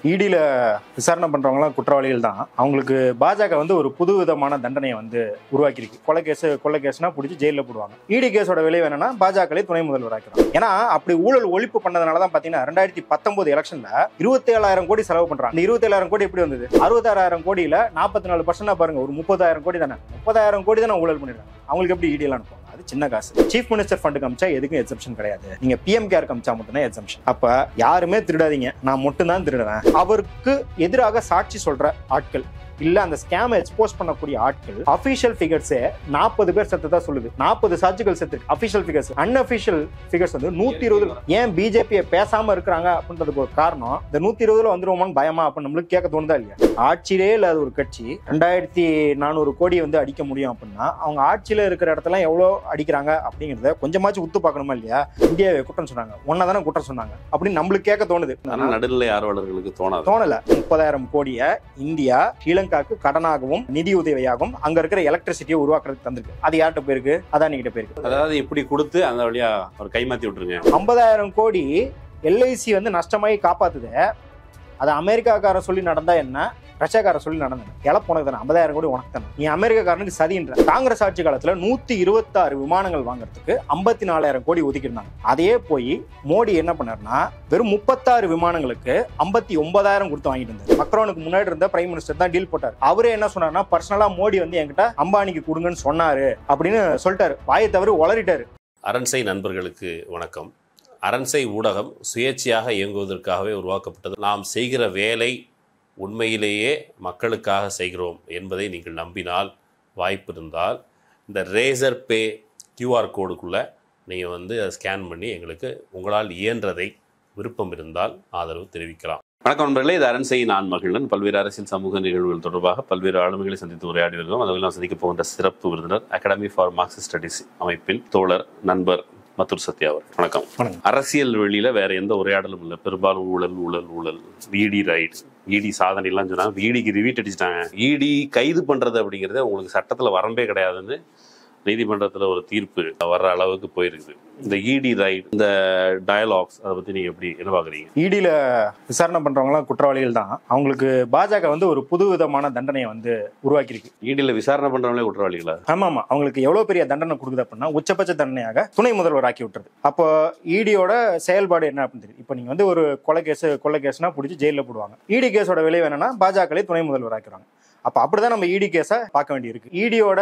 இடியில் விசாரணை பண்ணுறவங்களாம் குற்றவாளிகள் தான் அவங்களுக்கு பாஜக வந்து ஒரு புது விதமான தண்டனையை வந்து உருவாக்கியிருக்கு கொலை கேஸ் கொலை கேஸ்னா பிடிச்சி ஜெயிலில் போடுவாங்க இடி கேஸோட விளைவு என்னன்னா பாஜகலே துணை முதல்வர் ஆக்கிறாங்க ஏன்னா அப்படி ஊழல் ஒழிப்பு பண்ணதுனால தான் பார்த்தீங்கன்னா ரெண்டாயிரத்தி பத்தொன்பது எலெக்ஷன்ல இருபத்தேழாயிரம் கோடி செலவு பண்றாங்க இந்த இருபத்தேழாயிரம் கோடி எப்படி வந்தது அறுபத்தாறாயிரம் கோடியில நாற்பத்தி நாலு பர்சன்ட் பாருங்க ஒரு முப்பதாயிரம் கோடி தானே முப்பதாயிரம் கோடி தானே ஊழல் பண்ணிருக்காங்க அவங்களுக்கு எப்படி இடியெல்லாம் அனுப்புவாங்க அது சின்ன காசு சீஃப் மினிஸ்டர் ஃபண்டுக்கு அமிச்சா எதுக்கும் எக்ஸப்ஷன் கிடையாது நீங்க பிஎம் கேர் அமிச்சா மட்டும்தான் எக்ஸப்ஷன் அப்ப யாருமே திருடாதீங்க நான் மட்டும் தான் திருடுவேன் அவருக்கு எதிராக சாட்சி சொல்ற ஆட்கள் இல்ல அந்த ஸ்கேமை எக்ஸ்போஸ் பண்ணக்கூடிய ஆட்கள் அபிஷியல் ஃபிகர்ஸே நாற்பது பேர் செத்ததா சொல்லுது நாற்பது சாட்சிகள் செத்து அபிஷியல் ஃபிகர்ஸ் அன்அபிஷியல் ஃபிகர்ஸ் வந்து நூத்தி இருபது ஏன் பிஜேபியை பேசாம இருக்கிறாங்க அப்படின்றதுக்கு ஒரு காரணம் இந்த நூத்தி இருபதுல வந்துருவோமான்னு பயமா அப்படின்னு நம்மளுக்கு கேட்க தோணுதா இல்லையா ஆட்சியிலே இல்லாத ஒரு கட்சி ரெண்டாயிரத்தி நானூறு கோடி வந்து அடிக்க முடியும் அப்படின்னா அவங்க ஆட்சியில இருக்கிற இடத்துல எவ்வளோ அடிக்கிறாங்க அப்படிங்கிறத கொஞ்சமாச்சும் உத்து பார்க்கணுமா இல்லையா இந்தியாவை குற்றம் சொன்னாங்க ஒன்னா தானே குற்றம் சொன்னாங்க அப்படின்னு நம்மளுக்கு கேட்க தோணுது ஆனா நடுநிலை ஆர்வலர்களுக்கு தோணாது தோணல முப்பதாயிரம் கோடியை இந்தியா ஸ்ரீலங்காக்கு கடனாகவும் நிதி உதவியாகவும் அங்க இருக்கிற எலக்ட்ரிசிட்டியை உருவாக்குறதுக்கு தந்திருக்கு அது யார்கிட்ட போயிருக்கு அதானி கிட்ட போயிருக்கு அதாவது இப்படி கொடுத்து அந்த வழியா அவர் கைமாத்தி விட்டுருங்க ஐம்பதாயிரம் கோடி எல்ஐசி வந்து நஷ்டமாகி காப்பாத்துது அது அமெரிக்காக்காரன் சொல்லி நடந்தா என்ன ரஷ்யாக்காரன் சொல்லி நடந்தது இழப்பு உனக்கு தானே ஐம்பதாயிரம் கோடி உனக்கு தானே நீ அமெரிக்காக்காரனுக்கு சதின்ற காங்கிரஸ் ஆட்சி காலத்துல நூத்தி இருபத்தாறு விமானங்கள் வாங்குறதுக்கு ஐம்பத்தி நாலாயிரம் கோடி ஒதுக்கியிருந்தாங்க அதையே போய் மோடி என்ன பண்ணாருன்னா வெறும் முப்பத்தாறு விமானங்களுக்கு ஐம்பத்தி ஒன்பதாயிரம் கொடுத்து வாங்கிட்டு இருந்தார் மக்ரோனுக்கு முன்னாடி இருந்த பிரைம் மினிஸ்டர் தான் டீல் போட்டார் அவரே என்ன சொன்னார்னா பர்சனலா மோடி வந்து என்கிட்ட அம்பானிக்கு கொடுங்கன்னு சொன்னாரு அப்படின்னு சொல்லிட்டாரு வாயை தவறு உளறிட்டாரு அரண்சை நண்பர்களுக்கு வணக்கம் அரண்சை ஊடகம் சுயேட்சையாக இயங்குவதற்காகவே உருவாக்கப்பட்டது நாம் செய்கிற வேலை உண்மையிலேயே மக்களுக்காக செய்கிறோம் என்பதை நீங்கள் நம்பினால் வாய்ப்பு இருந்தால் இந்த ரேசர் பே கியூஆர் கோடுக்குள்ளே நீங்கள் வந்து அதை ஸ்கேன் பண்ணி எங்களுக்கு உங்களால் இயன்றதை விருப்பம் இருந்தால் ஆதரவு தெரிவிக்கலாம் வணக்கம் நண்பர்களே இது அரண்சை நான் மகிழன் பல்வேறு அரசியல் சமூக நிகழ்வுகள் தொடர்பாக பல்வேறு ஆளுமைகளை சந்தித்து உரையாடி வருகிறோம் அதில் நாம் சந்திக்க போகின்ற சிறப்பு விருந்தினர் அகாடமி ஃபார் மார்க்சிஸ்ட் ஸ்டடிஸ் அமைப்பின் தோழர் நண்பர் மத்துர் சத்யா அவர் வணக்கம் வணக்கம். அரசியல் வெளியில வேற எந்த உரையாடலும் இல்லை பெரும்பாலும் ஊழல் ஊழல் ஊழல் இடி ரைட் இடி சாதனை எல்லாம் சொன்னாங்க இடிக்கு ரிவீட் அடிச்சிட்டாங்க இடி கைது பண்றது அப்படிங்கிறது உங்களுக்கு சட்டத்துல வரம்பே கிடையாதுன்னு நீதிமன்றத்துல ஒரு தீர்ப்பு வர்ற அளவுக்கு போயிருக்குது இந்த இடி ரைட் இந்த டயலாக்ஸ் அதை பத்தி நீங்க எப்படி என்ன பாக்குறீங்க இடியில விசாரணை பண்றவங்களாம் குற்றவாளிகள் தான் அவங்களுக்கு பாஜக வந்து ஒரு புது விதமான தண்டனையை வந்து உருவாக்கியிருக்கு இடியில விசாரணை பண்றவங்களே குற்றவாளிகளா ஆமா ஆமா அவங்களுக்கு எவ்வளவு பெரிய தண்டனை கொடுக்குது அப்படின்னா உச்சபட்ச தண்டனையாக துணை முதல்வர் ஆக்கி விட்டுறது அப்போ இடியோட செயல்பாடு என்ன அப்படின்னு தெரியும் இப்போ நீங்க வந்து ஒரு கொலை கேஸ் கொலை கேஸ்னா பிடிச்சி ஜெயிலில் போடுவாங்க இடி கேஸோட விளைவு என்னன்னா பாஜகலே துணை முதல்வர் ஆக்கிடுவாங்க அப்போ அப்படிதான் நம்ம இடி கேஸை பார்க்க வேண்டியிருக்கு இடியோட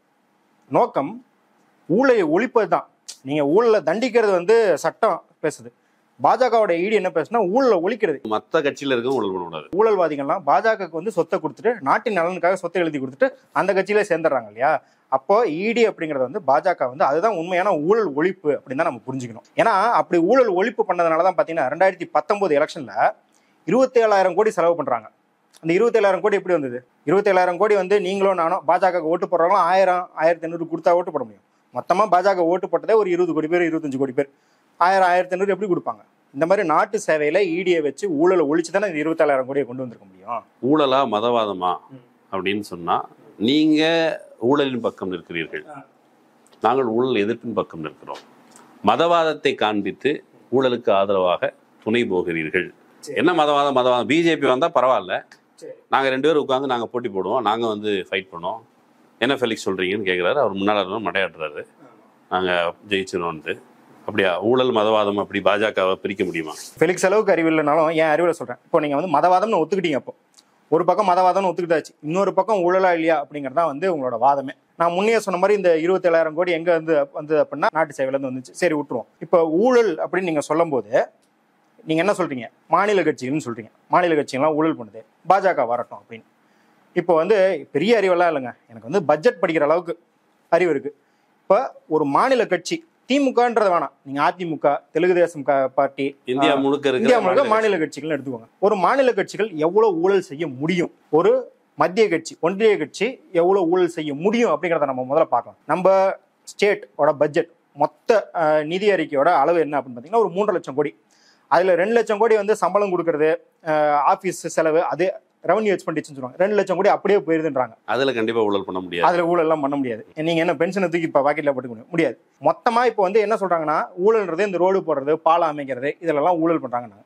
நோக்கம் ஊழலை ஒழிப்பது தான் நீங்க ஊழலை தண்டிக்கிறது வந்து சட்டம் பேசுது பாஜகவோட இடி என்ன பேசுனா ஊழலை ஒழிக்கிறது மத்த கட்சியில இருக்க ஊழல் பண்ணக்கூடாது ஊழல்வாதிகள்லாம் பாஜகவுக்கு வந்து சொத்தை கொடுத்துட்டு நாட்டின் நலனுக்காக சொத்தை எழுதி கொடுத்துட்டு அந்த கட்சியில சேர்ந்துடுறாங்க இல்லையா அப்போ இடி அப்படிங்கிறது வந்து பாஜக வந்து அதுதான் உண்மையான ஊழல் ஒழிப்பு அப்படின்னு தான் நம்ம புரிஞ்சுக்கணும் ஏன்னா அப்படி ஊழல் ஒழிப்பு பண்ணதுனால தான் பார்த்தீங்கன்னா ரெண்டாயிரத்தி பத்தொன்பது எலெக்ஷன்ல இருபத்தேழாயிரம் கோடி செலவு பண்றாங்க அந்த இருபத்தேழாயிரம் கோடி எப்படி வந்தது இருபத்தேழாயிரம் கோடி வந்து நீங்களும் நானும் பாஜக ஓட்டு போடுறவங்களும் ஆயிரம் ஆயிரத்தி ஐநூறு கொடுத்தா ஓட்டு போட முடியும் மொத்தமா பாஜக ஓட்டு போட்டதே ஒரு இருபது கோடி பேர் இருபத்தஞ்சு கோடி பேர் ஆயிரம் ஆயிரத்தி ஐநூறு எப்படி கொடுப்பாங்க இந்த மாதிரி நாட்டு சேவையில இடியை வச்சு ஊழலை ஒழிச்சு தானே இந்த இருபத்தேழாயிரம் கோடியை கொண்டு வந்திருக்க முடியும் ஊழலா மதவாதமா ம். அப்படின்னு சொன்னா நீங்க ஊழலின் பக்கம் நிற்கிறீர்கள் நாங்கள் ஊழல் எதிர்ப்பின் பக்கம் நிற்கிறோம் மதவாதத்தை காண்பித்து ஊழலுக்கு ஆதரவாக துணை போகிறீர்கள் சரி. என்ன மதவாதம் மதவாதம் பிஜேபி வந்தா பரவாயில்ல சரி. நாங்க ரெண்டு பேரும் உட்காந்து நாங்க போட்டி போடுவோம் நாங்க வந்து ஃபைட் பண்ணுவோம் என்ன ஃபெலிக்ஸ் சொல்றீங்கன்னு கேட்குறாரு அவர் முன்னாள் மடையாடுறாரு நாங்க ஜெயிச்சிருவோம்ட்டு அப்படியா ஊழல் மதவாதம் அப்படி பாஜகவை பிரிக்க முடியுமா ஃபெலிக்ஸ் அளவுக்கு அறிவு இல்லைனாலும் என் அறிவில் சொல்றேன் இப்போ நீங்க வந்து மதவாதம்னு ஒத்துக்கிட்டீங்க அப்போ ஒரு பக்கம் மதவாதம்னு ஒத்துக்கிட்டாச்சு இன்னொரு பக்கம் ஊழலா இல்லையா அப்படிங்கிறது தான் வந்து உங்களோட வாதமே நான் முன்னே சொன்ன மாதிரி இந்த இருபத்தேழாயிரம் கோடி எங்க வந்து வந்து அப்படின்னா நாட்டு சேவையில இருந்து வந்துச்சு சரி விட்டுருவோம் இப்போ ஊழல் அப்படின்னு நீங்க சொல்லும்போது நீங்க என்ன சொல்றீங்க மாநில கட்சிகள்னு சொல்றீங்க மாநில கட்சிகள்லாம் ஊழல் பண்ணுது பாஜக வரட்டும் அப்படின்னு இப்போ வந்து பெரிய அறிவெல்லாம் இல்லைங்க எனக்கு வந்து பட்ஜெட் படிக்கிற அளவுக்கு அறிவு இருக்கு இப்போ ஒரு மாநில கட்சி திமுகன்றது வேணாம் நீங்க அதிமுக தெலுங்கு தேசம் க- பார்ட்டி இந்தியா முழுக்க இருக்கிற இந்தியா முழுக்க மாநில மாநில கட்சிகள் எடுத்துக்கோங்க ஒரு மாநில கட்சிகள் எவ்வளவு ஊழல் செய்ய முடியும் ஒரு மத்திய கட்சி ஒன்றிய கட்சி எவ்வளவு ஊழல் செய்ய முடியும் அப்படிங்கிறத நம்ம முதல்ல பார்க்கலாம் நம்ம ஸ்டேட்டோட பட்ஜெட் மொத்த அஹ், நிதி அறிக்கையோட அளவு என்ன அப்படின்னு பார்த்தீங்கன்னா ஒரு மூன்றரை லட்சம் கோடி அதுல ரெண்டு லட்சம் கோடி வந்து சம்பளம் கொடுக்கறது ஆபீஸ் செலவு அது ரெவன்யூ எக்ஸ்பெண்டிச்சர் சொல்லுவாங்க ரெண்டு லட்சம் கோடி அப்படியே போயிருதுன்றாங்க அதுல கண்டிப்பா ஊழல் பண்ண முடியாது அதுல ஊழல் எல்லாம் பண்ண முடியாது நீங்க என்ன பென்ஷனை தூக்கி இப்ப பாக்கெட்ல போட்டுக்க முடியும் முடியாது மொத்தமா இப்போ வந்து என்ன சொல்றாங்கன்னா ஊழல்ன்றது இந்த ரோடு போடுறது பாலம் அமைக்கிறது இதுலலாம் ஊழல் பண்றாங்கன்னா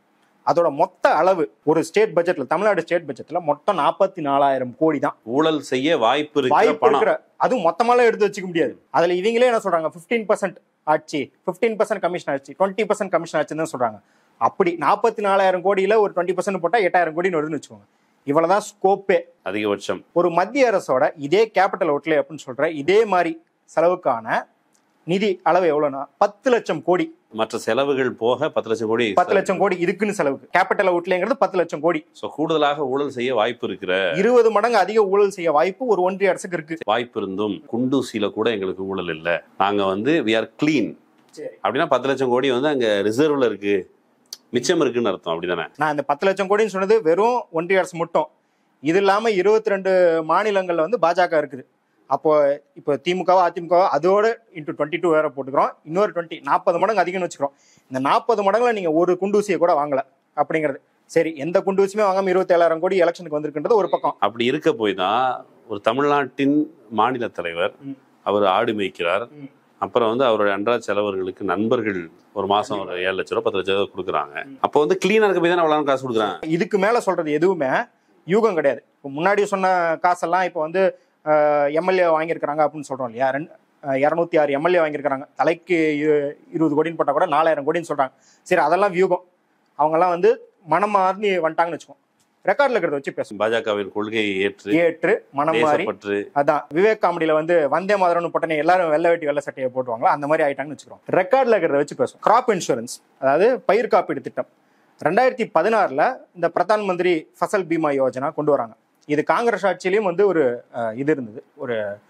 அதோட மொத்த அளவு ஒரு ஸ்டேட் பட்ஜெட்ல தமிழ்நாடு ஸ்டேட் பட்ஜெட்ல மொத்தம் நாற்பத்தி நாலாயிரம் கோடி தான் ஊழல் செய்ய வாய்ப்பு இருக்கிற வாய்ப்பு பணம் இருக்கிற அதுவும் மொத்தமாலாம் எடுத்து வச்சுக்க முடியாது அதுல இவங்களே என்ன சொல்றாங்க 15% பர்சன்ட் ஆட்சி 15% பர்சன்ட் கமிஷன் ஆச்சு டுவெண்ட்டி பர்சன்ட் கமிஷன் ஆச்சுன்னு தான் சொல்றாங்க அப்படி நாற்பத்தி நாலாயிரம் கோடியில ஒரு டுவெண்ட்டி பர்சன்ட் போட்டா எட்டாயிரம் கோடின்னு வருதுன்னு வச்சுக்கோங்க இவ்வளவுதான் ஸ்கோப்பே அதிகபட்சம் ஒரு மத்திய அரசோட இதே கேபிட்டல் அவுட்லே அப்படின்னு சொல்ற இதே மாதிரி செலவுக்கான நிதி அளவு எவ்வளவுனா பத்து லட்சம் கோடி மற்ற செலவுகள் போக பத்து லட்சம் கோடி பத்து லட்சம் கோடி இதுக்குன்னு செலவுக்கு கேபிட்டல் அவுட்லேங்கிறது பத்து லட்சம் கோடி ஸோ கூடுதலாக ஊழல் செய்ய வாய்ப்பு இருக்கிற இருபது மடங்கு அதிக ஊழல் செய்ய வாய்ப்பு ஒரு ஒன்றிய அரசுக்கு இருக்கு வாய்ப்பு இருந்தும் குண்டூசியில கூட எங்களுக்கு ஊழல் இல்ல நாங்க வந்து வி ஆர் கிளீன் சரி. அப்படின்னா பத்து லட்சம் கோடி வந்து அங்க ரிசர்வ்ல இருக்கு மிச்சம் இருக்குன்னு அர்த்தம் அப்படிதானே நான் இந்த பத்து லட்சம் கோடின்னு சொன்னது வெறும் ஒன்றிய அரசு மட்டும் இது இல்லாம இருபத்தி ரெண்டு மாநிலங்கள்ல வந்து பாஜக இருக்குது அப்போ இப்போ திமுகவோ அதிமுகவோ அதோட இன்டூ டுவெண்ட்டி டூ வேற போட்டுக்கிறோம் இன்னொரு டுவெண்ட்டி நாற்பது மடங்கு அதிகம்னு வச்சுக்கிறோம் இந்த நாற்பது மடங்குல நீங்க ஒரு குண்டூசியை கூட வாங்கல அப்படிங்கிறது சரி எந்த குண்டூசியுமே வாங்காம இருபத்தேழாயிரம் கோடி எலெக்ஷனுக்கு வந்திருக்குன்றது ஒரு பக்கம் அப்படி இருக்க போய் தான் ஒரு தமிழ்நாட்டின் மாநில தலைவர் ம். அவர் ஆடு மேய்க்கிறார் ம். அப்புறம் வந்து அவருடைய அன்றாட செலவர்களுக்கு நண்பர்கள் ஒரு மாசம் ஒரு ஏழு லட்ச ரூபா பத்து லட்ச ரூபா கொடுக்குறாங்க அப்போ வந்து கிளீனா இருக்க போய் தான் அவ்வளவு காசு கொடுக்குறாங்க இதுக்கு மேல சொல்றது எதுவுமே யூகம் கிடையாது இப்போ முன்னாடி சொன்ன காசெல்லாம் இப்போ வந்து எம்எல்ஏ வாங்கியிருக்கிறாங்க அப்படின்னு சொல்றோம் இல்லையா ரெண்டு இரநூத்தி ஆறு எம்எல்ஏ வாங்கியிருக்கிறாங்க தலைக்கு இரு- இருபது கோடின்னு போட்டா கூட நாலாயிரம் கோடின்னு சொல்றாங்க சரி அதெல்லாம் வியூகம் அவங்கெல்லாம் வந்து மனம் மாறி வந்துட்டாங்கன்னு வச்சுக்கோங்க ரெக்கார்ட்ல இருக்கிறத வச்சு பேசும் பாஜகவின் கொள்கையை ஏற்று ஏற்று மனம் மாறி தேசப்பற்று அதான் விவேக் காமெடியில வந்து வந்தே மாதிரம்னு போட்டனே எல்லாரும் வெள்ளை வெட்டி வெள்ளை சட்டையை போட்டுவாங்களா அந்த மாதிரி ஆயிட்டாங்கன்னு வச்சுக்கிறோம் ரெக்கார்ட்ல இருக்கிறத வச்சு பேசும் கிராப் இன்சூரன்ஸ் அதாவது பயிர் காப்பீடு திட்டம் ரெண்டாயிரத்தி பதினாறுல இந்த பிரதான் மந்திரி ஃபசல் பீமா யோஜனா கொண்டு வராங்க இது காங்கிரஸ் ஆட்சியிலையும் வந்து ஒரு அஹ், இது இருந்தது ஒரு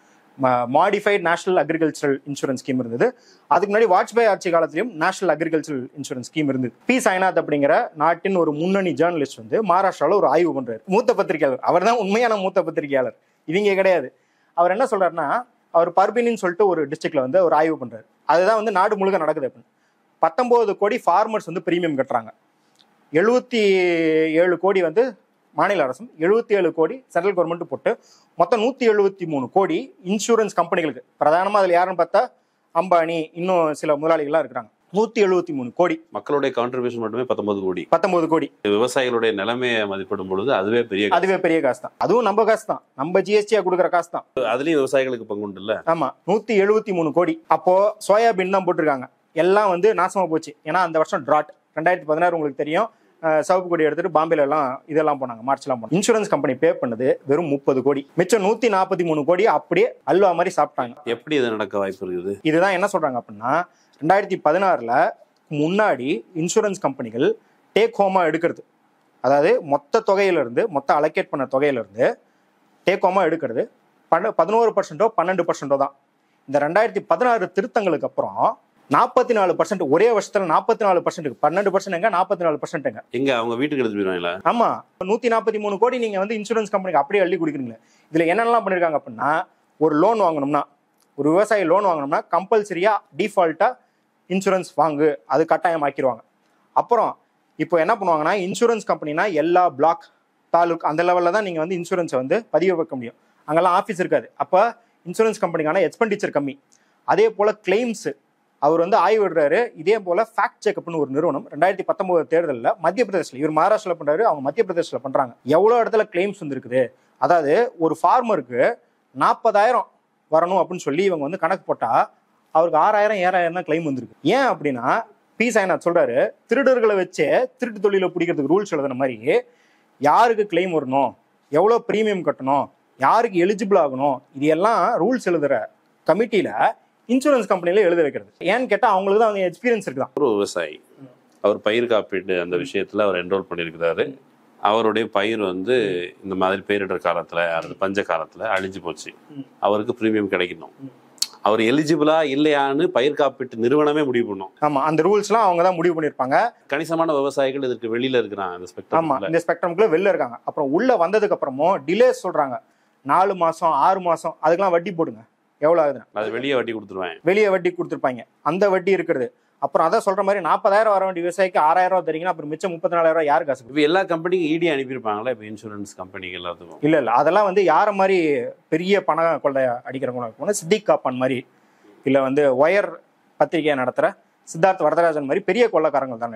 modified national agricultural insurance scheme இருந்தது அதுக்கு முன்னாடி வாஜ்பாய் ஆட்சி காலத்திலையும் நேஷனல் அக்ரிகல்ச்சரல் இன்சூரன்ஸ் ஸ்கீம் இருந்தது பி சாய்நாத் அப்படிங்கிற நாட்டின் ஒரு முன்னணி ஜேர்னலிஸ்ட் வந்து மகாராஷ்டிராவில் ஒரு ஆய்வு பண்றாரு மூத்த பத்திரிகையாளர் அவர் தான் உண்மையான மூத்த பத்திரிகையாளர் இவங்க கிடையாது அவர் என்ன சொல்றாருன்னா அவர் பர்பினின்னு சொல்லிட்டு ஒரு டிஸ்ட்ரிக்ட்ல வந்து ஒரு ஆய்வு பண்றாரு அதுதான் வந்து நாடு முழுக்க நடக்குது அப்படின்னு பத்தொன்பது கோடி ஃபார்மர்ஸ் வந்து பிரீமியம் கட்டுறாங்க எழுபத்தி ஏழு கோடி வந்து மாநில அரசும் எழுபத்தி ஏழு கோடி சென்ட்ரல் கவர்மெண்ட் போட்டு மொத்தம் நூத்தி எழுபத்தி மூணு கோடி இன்சூரன்ஸ் கம்பெனிகளுக்கு பிரதானமா அதுல யாருன்னு பார்த்தா அம்பானி இன்னும் சில முதலாளிகள்லாம் இருக்கிறாங்க நூத்தி எழுபத்தி மூணு கோடி மக்களுடைய கான்ட்ரிபியூஷன் மட்டுமே பத்தொன்பது கோடி பத்தொன்பது கோடி விவசாயிகளுடைய நிலைமையை மதிப்பிடும் பொழுது அதுவே பெரிய காசு. அதுவே பெரிய காசு தான் அதுவும் நம்ம காசு தான் நம்ம ஜிஎஸ்டியா கொடுக்குற காசு தான் அதுலயும் விவசாயிகளுக்கு பங்குண்டு இல்ல ஆமா நூத்தி எழுபத்தி மூணு கோடி அப்போ சோயாபீன் தான் போட்டிருக்காங்க எல்லாம் வந்து நாசமா போச்சு ஏன்னா அந்த வருஷம் டிராட் ரெண்டாயிரத்தி பதினாறு உங்களுக்கு தெரியும் அஹ், சிவப்பு கொடி எடுத்துட்டு பாம்பேல எல்லாம் இதெல்லாம் போனாங்க மார்ச்லாம் போனாங்க இன்சூரன்ஸ் கம்பெனி பே பண்ணது வெறும் முப்பது கோடி மிச்சம் நூத்தி நாற்பத்தி மூணு கோடி அப்படியே அல்வா மாதிரி சாப்பிட்டாங்க எப்படி இது நடக்க வாய்ப்பு இருக்குது இதுதான் என்ன சொல்றாங்க அப்படின்னா ரெண்டாயிரத்தி பதினாறுல முன்னாடி இன்சூரன்ஸ் கம்பெனிகள் டேக் ஹோமா எடுக்கிறது அதாவது மொத்த தொகையில இருந்து மொத்த அலோகேட் பண்ண தொகையில இருந்து டேக் ஹோமா எடுக்கிறது பன்ன பதினோரு பர்சன்டோ பன்னெண்டு பர்சன்டோ தான் இந்த ரெண்டாயிரத்தி பதினாறு திருத்தங்களுக்கு அப்புறம் நாற்பத்தி நாலு பர்சன்ட் ஒரே வருஷத்துல நாற்பத்தி நாலு பர்சன்ட்டுக்கு பன்னெண்டு பர்சன்ட் எங்க நாற்பத்தி நாலு பர்சன்ட்டுங்க எங்க அவங்க வீட்டுக்கு எடுத்து போயிருவாங்களா ஆமா நூத்தி நாற்பத்தி மூணு கோடி நீங்க வந்து இன்சூரன்ஸ் கம்பெனிக்கு அப்படியே அள்ளி கொடுக்குறீங்களே இதுல என்னென்னலாம் பண்ணிருக்காங்க அப்படின்னா ஒரு லோன் வாங்கணும்னா ஒரு விவசாயி லோன் வாங்கணும்னா கம்பல்சரியா டிஃபால்ட்டா இன்சூரன்ஸ் வாங்கு அது கட்டாயம் ஆக்கிடுவாங்க அப்புறம் இப்போ என்ன பண்ணுவாங்கன்னா இன்சூரன்ஸ் கம்பெனினா எல்லா பிளாக் தாலுக் அந்த லெவலில் தான் நீங்கள் வந்து இன்சூரன்ஸை வந்து பதிவு வைக்க முடியும் அங்கெல்லாம் ஆஃபீஸ் இருக்காது அப்போ இன்சூரன்ஸ் கம்பெனிக்கான எக்ஸ்பெண்டிச்சர் கம்மி அதே போல் கிளைம்ஸ் அவர் வந்து ஆய்விடுறாரு இதே போல ஃபேக்ட் செக்அப்னு ஒரு நிறுவனம் ரெண்டாயிரத்தி பத்தொன்பது தேர்தலில் மத்திய பிரதேசில் இவர் மகாராஷ்டிரால பண்றாரு அவங்க மத்திய பிரதேசில் பண்றாங்க எவ்வளோ இடத்துல கிளைம்ஸ் வந்துருக்குது அதாவது ஒரு ஃபார்மருக்கு நாற்பதாயிரம் வரணும் அப்படின்னு சொல்லி இவங்க வந்து கணக்கு போட்டா அவருக்கு ஆறாயிரம் ஏழாயிரம் தான் கிளைம் வந்திருக்கு ஏன் அப்படின்னா பி சாய்நாத் சொல்றாரு திருடர்களை வச்சே திருட்டு தொழிலை பிடிக்கிறதுக்கு ரூல்ஸ் எழுதுன மாதிரி யாருக்கு கிளைம் வரணும் எவ்வளோ ப்ரீமியம் கட்டணும் யாருக்கு எலிஜிபிள் ஆகணும் இது எல்லாம் ரூல்ஸ் எழுதுற கமிட்டியில இன்சூரன்ஸ் கம்பெனில எழுத வைக்கிறது ஏன்னு கேட்டா அவங்களுக்கு தான் அவங்க எக்ஸ்பீரியன்ஸ் இருக்குதான் ஒரு விவசாயி அவர் பயிர் காப்பீடு அந்த விஷயத்துல அவர் என்ரோல் பண்ணியிருக்கிறாரு அவருடைய பயிர் வந்து இந்த மாதிரி பேரிடர் காலத்துல அல்லது பஞ்ச காலத்துல அழிஞ்சு போச்சு ம். அவருக்கு பிரீமியம் கிடைக்கணும் ம். அவர் எலிஜிபிளா இல்லையான்னு பயிர் காப்பீட்டு நிறுவனமே முடிவு பண்ணும் ஆமா அந்த ரூல்ஸ்லாம் அவங்க தான் முடிவு பண்ணியிருப்பாங்க கணிசமான விவசாயிகள் இதற்கு வெளியில இருக்கிறாங்க அந்த ஆமா ஸ்பெக்ட்ரம்ல இந்த ஸ்பெக்ட்ரம்குள்ள வெளில இருக்காங்க அப்புறம் உள்ள வந்ததுக்கு அப்புறமும் டிலேஸ் சொல்றாங்க நாலு மாசம் ஆறு மாசம் அதுக்கெல்லாம் வட்டி போடுங்க எவ்வளவு ஆகுதுன்னு அது வெளியே வட்டி கொடுத்துருவேன் வெளியே வட்டி கொடுத்துருப்பாங்க அந்த வட்டி இருக்கிறது அப்புறம் அதான் சொல்ற மாதிரி நாற்பதாயிரம் வர வேண்டிய விவசாயிக்கு ஆறாயிரம் ரூபாய் தரீங்கன்னா அப்புறம் மிச்சம் முப்பத்தி நாலாயிரம் ரூபாய் யாரு காசு இப்போ எல்லா கம்பெனிக்கும் இடி அனுப்பியிருப்பாங்களா இப்போ இன்சூரன்ஸ் கம்பெனிக்கு எல்லாத்துக்கும் இல்ல இல்ல அதெல்லாம் வந்து யார மாதிரி பெரிய பண கொள்ளை அடிக்கிறவங்க இருக்கும்னா சித்திக் காப்பான் மாதிரி இல்ல வந்து ஒயர் பத்திரிகையை நடத்துற சித்தார்த் வரதராஜன் மாதிரி பெரிய கொள்ளைக்காரங்க தாங்க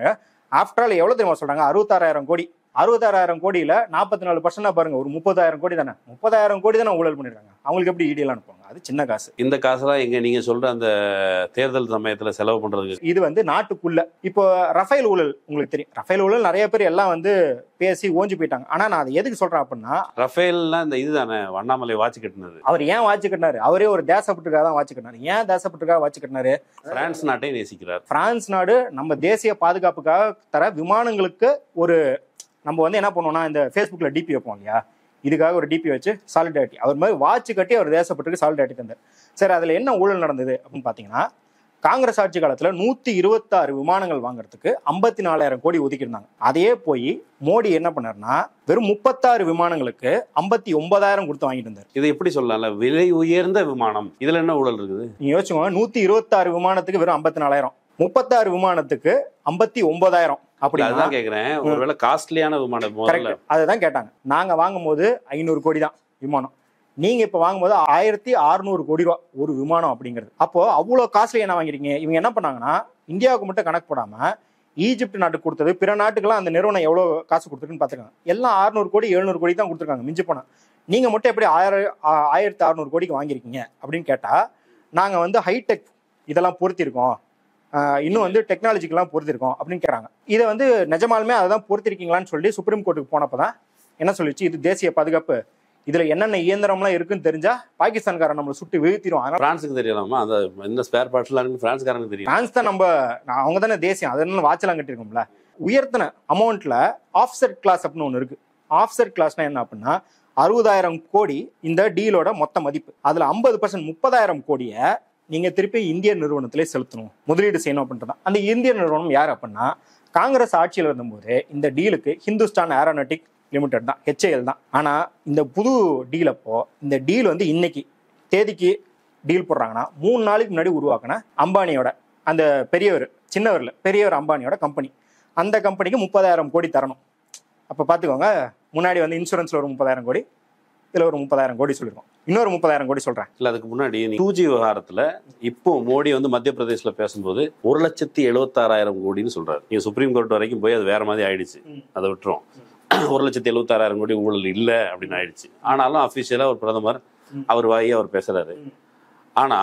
ஆஃப்டர் ஆல் எவ்வளவு தெரியுமா சொல்றாங்க அறுபத்தாறாயிரம் கோடி அறுபத்தாறாயிரம் கோடியில நாற்பத்தி நாலு பர்சன்ட் பாருங்க ஒரு முப்பதாயிரம் கோடி தானே முப்பதாயிரம் கோடி தானே ஊழல் பண்ணிருக்காங்க அவங்களுக்கு எப்படி இடியெல்லாம் அனுப்புவாங்க அது சின்ன காசு இந்த காசெல்லாம் எங்க நீங்க சொல்ற அந்த தேர்தல் சமயத்துல செலவு பண்றதுக்கு இது வந்து நாட்டுக்குள்ள இப்போ ரஃபேல் ஊழல் உங்களுக்கு தெரியும் ரஃபேல் ஊழல் நிறைய பேர் எல்லாம் வந்து பேசி ஓஞ்சு போயிட்டாங்க ஆனா நான் அதை எதுக்கு சொல்றேன் அப்படின்னா ரஃபேல்லாம் இந்த இதுதானே அண்ணாமலை வாட்சி கட்டினது அவர் ஏன் வாட்சி கட்டினாரு அவரே ஒரு தேசப்பட்டுக்காக தான் வாட்சி கட்டினாரு ஏன் தேசப்பட்டுக்காக வாட்சி கட்டினாரு பிரான்ஸ் நாட்டை நேசிக்கிறார் பிரான்ஸ் நாடு நம்ம தேசிய பாதுகாப்புக்காக தர விமானங்களுக்கு ஒரு நம்ம வந்து என்ன பண்ணுவோம்னா இந்த ஃபேஸ்புக்ல டிபி வைப்போம் இல்லையா இதுக்காக ஒரு டிபி வச்சு சாலிடாரிட்டி அவர் மாதிரி வாட்ச் கட்டி அவர் தேசப்பட்டுக்கு சாலிடாரிட்டி தந்தார் சரி அதுல என்ன ஊழல் நடந்தது அப்படின்னு பாத்தீங்கன்னா காங்கிரஸ் ஆட்சி காலத்துல நூத்தி இருபத்தாறு விமானங்கள் வாங்குறதுக்கு ஐம்பத்தி நாலாயிரம் கோடி ஒதுக்கியிருந்தாங்க அதையே போய் மோடி என்ன பண்ணாருன்னா வெறும் முப்பத்தாறு விமானங்களுக்கு ஐம்பத்தி ஒன்பதாயிரம் கொடுத்து வாங்கிட்டு இருந்தார் இதை எப்படி சொல்லலாம்ல விலை உயர்ந்த விமானம் இதுல என்ன ஊழல் இருக்குது நீங்க யோசிச்சுக்கோங்க நூத்தி இருபத்தாறு விமானத்துக்கு வெறும் ஐம்பத்தி நாலாயிரம் முப்பத்தாறு விமானத்துக்கு ஐம்பத்தி ஒன்பதாயிரம் அப்படி அதுதான் கேக்குறேன் ஒருவேளை காஸ்ட்லியான விமானம் முதல்ல கரெக்ட் அதுதான் கேட்டாங்க நாங்க வாங்கும்போது ஐநூறு கோடி தான் விமானம் நீங்க இப்ப வாங்கும்போது ஆயிரத்தி அறுநூறு கோடி ரூபா ஒரு விமானம் அப்படிங்கிறது அப்போ அவ்வளவு காஸ்ட்லி என்ன வாங்குறீங்க இவங்க என்ன பண்ணாங்கன்னா இந்தியாவுக்கு மட்டும் கணக்கு போடாம ஈஜிப்ட் நாட்டுக்கு கொடுத்தது பிற நாட்டுக்கெல்லாம் அந்த நிறுவனம் எவ்வளவு காசு கொடுத்துருக்குன்னு பாத்துருக்காங்க எல்லாம் அறுநூறு கோடி எழுநூறு கோடி தான் கொடுத்துருக்காங்க மிஞ்சி போனா நீங்க மட்டும் எப்படி ஆயிரம் ஆ- ஆயிரத்தி அறுநூறு கோடிக்கு வாங்கியிருக்கீங்க அப்படின்னு கேட்டா நாங்க வந்து ஹைடெக் இதெல்லாம் பொருத்திருக்கோம் ஆஹ் இன்னும் வந்து டெக்னாலஜிக்கெல்லாம் பொறுத்திருக்கோம் அப்படின்னு கேட்குறாங்க இதை வந்து நிஜமாலுமே அதை தான் பொறுத்திருக்கீங்களான்னு சொல்லி சுப்ரீம் கோர்ட்டுக்கு போனப்போ தான் என்ன சொல்லிச்சு இது தேசிய பாதுகாப்பு இதுல என்னென்ன இயந்திரம்லாம் இருக்குன்னு தெரிஞ்சா பாகிஸ்தான்காரன் நம்மளை சுட்டு வீழ்த்திடும் அதனால பிரான்ஸுக்கு தெரியலாமா அந்த இந்த ஸ்பேர் பார்ட்ஸ்லாம் இருக்கு பிரான்ஸ்காரனுக்கு தெரியும் பிரான்ஸ் தான் நம்ம நான் அவங்க தானே தேசியம் அதனால வாட்செல்லாம் கட்டிருக்கோம்ல உயர்த்தின அமௌண்ட்ல ஆஃப்செட் கிளாஸ் அப்படின்னு ஒன்று இருக்கு ஆஃப்செட் கிளாஸ்னா என்ன அப்படின்னா அறுபதாயிரம் கோடி இந்த டீலோட மொத்த மதிப்பு அதுல ஐம்பது பர்சன்ட் முப்பதாயிரம் கோடியை நீங்க திருப்பி இந்திய நிறுவனத்திலே செலுத்தணும் முதலீடு செய்யணும் அப்படின்றது அந்த இந்திய நிறுவனம் யார் அப்படின்னா காங்கிரஸ் ஆட்சியில் இருந்தபோது இந்த டீலுக்கு ஹிந்துஸ்தான் ஏரோநாட்டிக் லிமிடெட் தான் ஹெச்ஏஎல் தான் ஆனா இந்த புது டீல் அப்போ இந்த டீல் வந்து இன்னைக்கு தேதிக்கு டீல் போடுறாங்கன்னா மூணு நாளைக்கு முன்னாடி உருவாக்கின அம்பானியோட அந்த பெரியவர் சின்னவர்ல பெரியவர் அம்பானியோட கம்பெனி அந்த கம்பெனிக்கு முப்பதாயிரம் கோடி தரணும் அப்போ பார்த்துக்கோங்க முன்னாடி வந்து இன்சூரன்ஸ்ல ஒரு முப்பதாயிரம் கோடி இதுல ஒரு முப்பதாயிரம் கோடி சொல்லியிருக்கோம் இன்னொரு முப்பதாயிரம் கோடி சொல்றேன் இல்ல அதுக்கு முன்னாடி டூ ஜி விவகாரத்துல இப்போ மோடி வந்து மத்திய பிரதேசல பேசும்போது ஒரு லட்சத்தி எழுபத்தாறாயிரம் கோடின்னு சொல்றாரு நீங்க சுப்ரீம் கோர்ட் வரைக்கும் போய் அது வேற மாதிரி ஆயிடுச்சு அதை விட்டுரும் ஒரு லட்சத்தி எழுபத்தாறாயிரம் கோடி ஊழல் இல்ல அப்படின்னு ஆயிடுச்சு ஆனாலும் அபிஷியலா ஒரு பிரதமர் அவர் வாயி அவர் பேசுறாரு ஆனா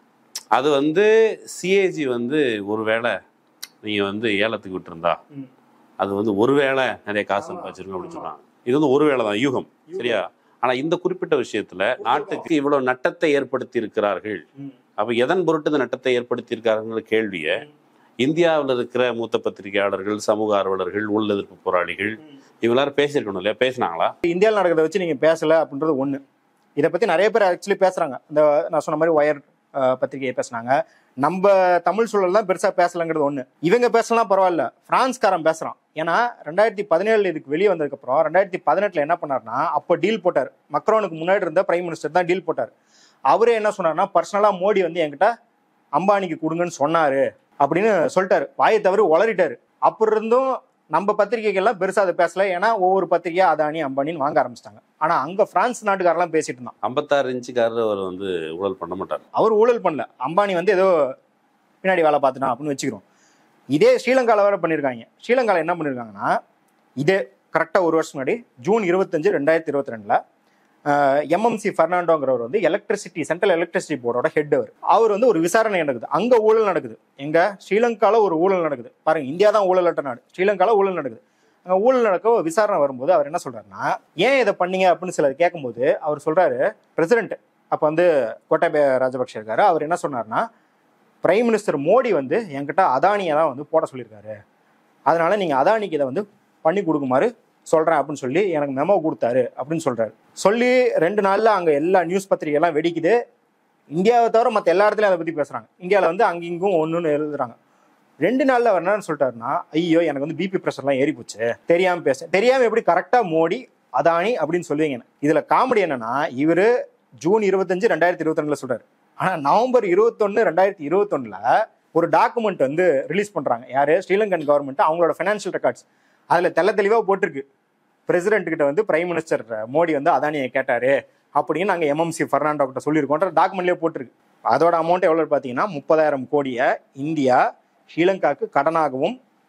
அது வந்து சிஏஜி வந்து ஒருவேளை நீங்க வந்து ஏலத்துக்கு விட்டுருந்தா ம். அது வந்து ஒருவேளை நிறைய காசு வச்சிருக்கோம் அப்படின்னு சொல்றாங்க இது வந்து ஒருவேளை தான் யூகம் சரியா ஆனா இந்த குறிப்பிட்ட விஷயத்துல நாட்டுக்கு இவ்வளவு நட்டத்தை ஏற்படுத்தி இருக்கிறார்கள் அப்ப எதன் பொருட்டு இந்த நட்டத்தை ஏற்படுத்தி இருக்காருங்கிற கேள்விய இந்தியாவில் இருக்கிற மூத்த பத்திரிகையாளர்கள் சமூக ஆர்வலர்கள் உள் எதிர்ப்பு போராளிகள் இவங்க எல்லாரும் பேசியிருக்கணும் இல்லையா பேசினாங்களா இந்தியாவில் நடக்கிறத வச்சு நீங்க பேசல அப்படின்றது ஒண்ணு இதை பத்தி நிறைய பேர் ஆக்சுவலி பேசுறாங்க இந்த நான் சொன்ன மாதிரி ஒயர் பத்திரிகையை பேசுனாங்க நம்ம தமிழ் சூழல் தான் பெருசா பேசலங்கிறது ஒண்ணு இவங்க பேசலாம் பரவாயில்ல பிரான்ஸ்காரன் பேசுறான் ஏன்னா ரெண்டாயிரத்தி பதினேழுல இதுக்கு வெளியே வந்ததுக்கு அப்புறம் ரெண்டாயிரத்தி பதினெட்டுல என்ன பண்ணாருன்னா அப்போ டீல் போட்டார் மக்ரோனுக்கு முன்னாடி இருந்த பிரைம் மினிஸ்டர் தான் டீல் போட்டார் அவரே என்ன சொன்னார்னா பர்சனலா மோடி வந்து என்கிட்ட அம்பானிக்கு கொடுங்கன்னு சொன்னாரு அப்படின்னு சொல்லிட்டாரு வாயை தவறு உளறிட்டாரு அப்படி இருந்தும் நம்ம பத்திரிகைகள்லாம் பெருசா அதை பேசல ஏன்னா ஒவ்வொரு பத்திரிகையா அதானி அம்பானின்னு வாங்க ஆரம்பிச்சிட்டாங்க ஆனா அங்க பிரான்ஸ் நாட்டுக்காரெல்லாம் பேசிட்டு இருந்தான் ஐம்பத்தாறு இன்ச்சுக்காரர் அவர் வந்து ஊழல் பண்ண மாட்டார் அவர் ஊழல் பண்ணல அம்பானி வந்து ஏதோ பின்னாடி வேலை பார்த்துட்டான் அப்படின்னு வச்சுக்கிறோம் இதே ஸ்ரீலங்கால வேற பண்ணியிருக்காங்க ஸ்ரீலங்கால என்ன பண்ணியிருக்காங்கன்னா இதே கரெக்டாக ஒரு வருஷம் முன்னாடி ஜூன் இருபத்தஞ்சு ரெண்டாயிரத்தி இருபத்தி ரெண்டுல எம்எம்சி பெர்னாண்டோங்கிறவர் வந்து எலக்ட்ரிசிட்டி சென்ட்ரல் எலக்ட்ரிசிட்டி போர்டோட ஹெட் அவர் அவர் வந்து ஒரு விசாரணை நடக்குது அங்க ஊழல் நடக்குது எங்க ஸ்ரீலங்கால ஒரு ஊழல் நடக்குது பாருங்க இந்தியா தான் ஊழல் அட்ட நாடு ஸ்ரீலங்கால ஊழல் நடக்குது அங்க ஊழல் நடக்க ஒரு விசாரணை வரும்போது அவர் என்ன சொல்றாருன்னா ஏன் இதை பண்ணீங்க அப்படின்னு சிலர் கேட்கும்போது அவர் சொல்றாரு பிரசிடென்ட் அப்ப வந்து கோட்டாபய ராஜபக்ஷ இருக்காரு அவர் என்ன சொன்னார்னா பிரைம் மினிஸ்டர் மோடி வந்து என்கிட்ட அதானியை தான் வந்து போட சொல்லியிருக்காரு அதனால நீங்க அதானிக்கு இதை வந்து பண்ணி கொடுக்குமாறு சொல்றேன் அப்படின்னு சொல்லி எனக்கு மெமோ கொடுத்தாரு அப்படின்னு சொல்றாரு சொல்லி ரெண்டு நாள்ல அங்க எல்லா நியூஸ் பத்திரிகை எல்லாம் வெடிக்குது இந்தியாவை தவிர மற்ற எல்லா இடத்துலயும் அதை பத்தி பேசுறாங்க இந்தியாவில் வந்து அங்கிங்கும் ஒன்றுன்னு எழுதுறாங்க ரெண்டு நாள்ல அவர் என்னன்னு சொல்லிட்டாருன்னா ஐயோ எனக்கு வந்து பிபி ப்ரெஷர்லாம் ஏறி போச்சு தெரியாம பேச தெரியாம எப்படி கரெக்டா மோடி அதானி அப்படின்னு சொல்லுவீங்க இதுல காமெடி என்னன்னா இவரு ஜூன் இருபத்தஞ்சு ரெண்டாயிரத்தி இருபத்தி ரெண்டுல சொல்றாரு ஆனா நவம்பர் இருபத்தொன்னு ரெண்டாயிரத்தி இருபத்தொன்னுல ஒரு டாக்குமெண்ட் வந்து ரிலீஸ் பண்றாங்க யாரு ஸ்ரீலங்கன் கவர்மெண்ட் அவங்களோட ஃபைனான்சியல் ரெக்கார்ட்ஸ் அதுல தெள்ள தெளிவா போட்டிருக்கு பிரசிடென்ட் கிட்ட வந்து பிரைம் மினிஸ்டர் மோடி வந்து அதானியை கேட்டாரு அப்படின்னு நாங்க எம்எம்சி ஃபெர்னாண்டோ கிட்ட சொல்லியிருக்கோன்ற டாக்குமெண்ட்லயே போட்டிருக்கு அதோட அமௌண்ட் எவ்வளவு பாத்தீங்கன்னா முப்பதாயிரம் கோடியை இந்தியா ஸ்ரீலங்காக்கு கடனாகவும்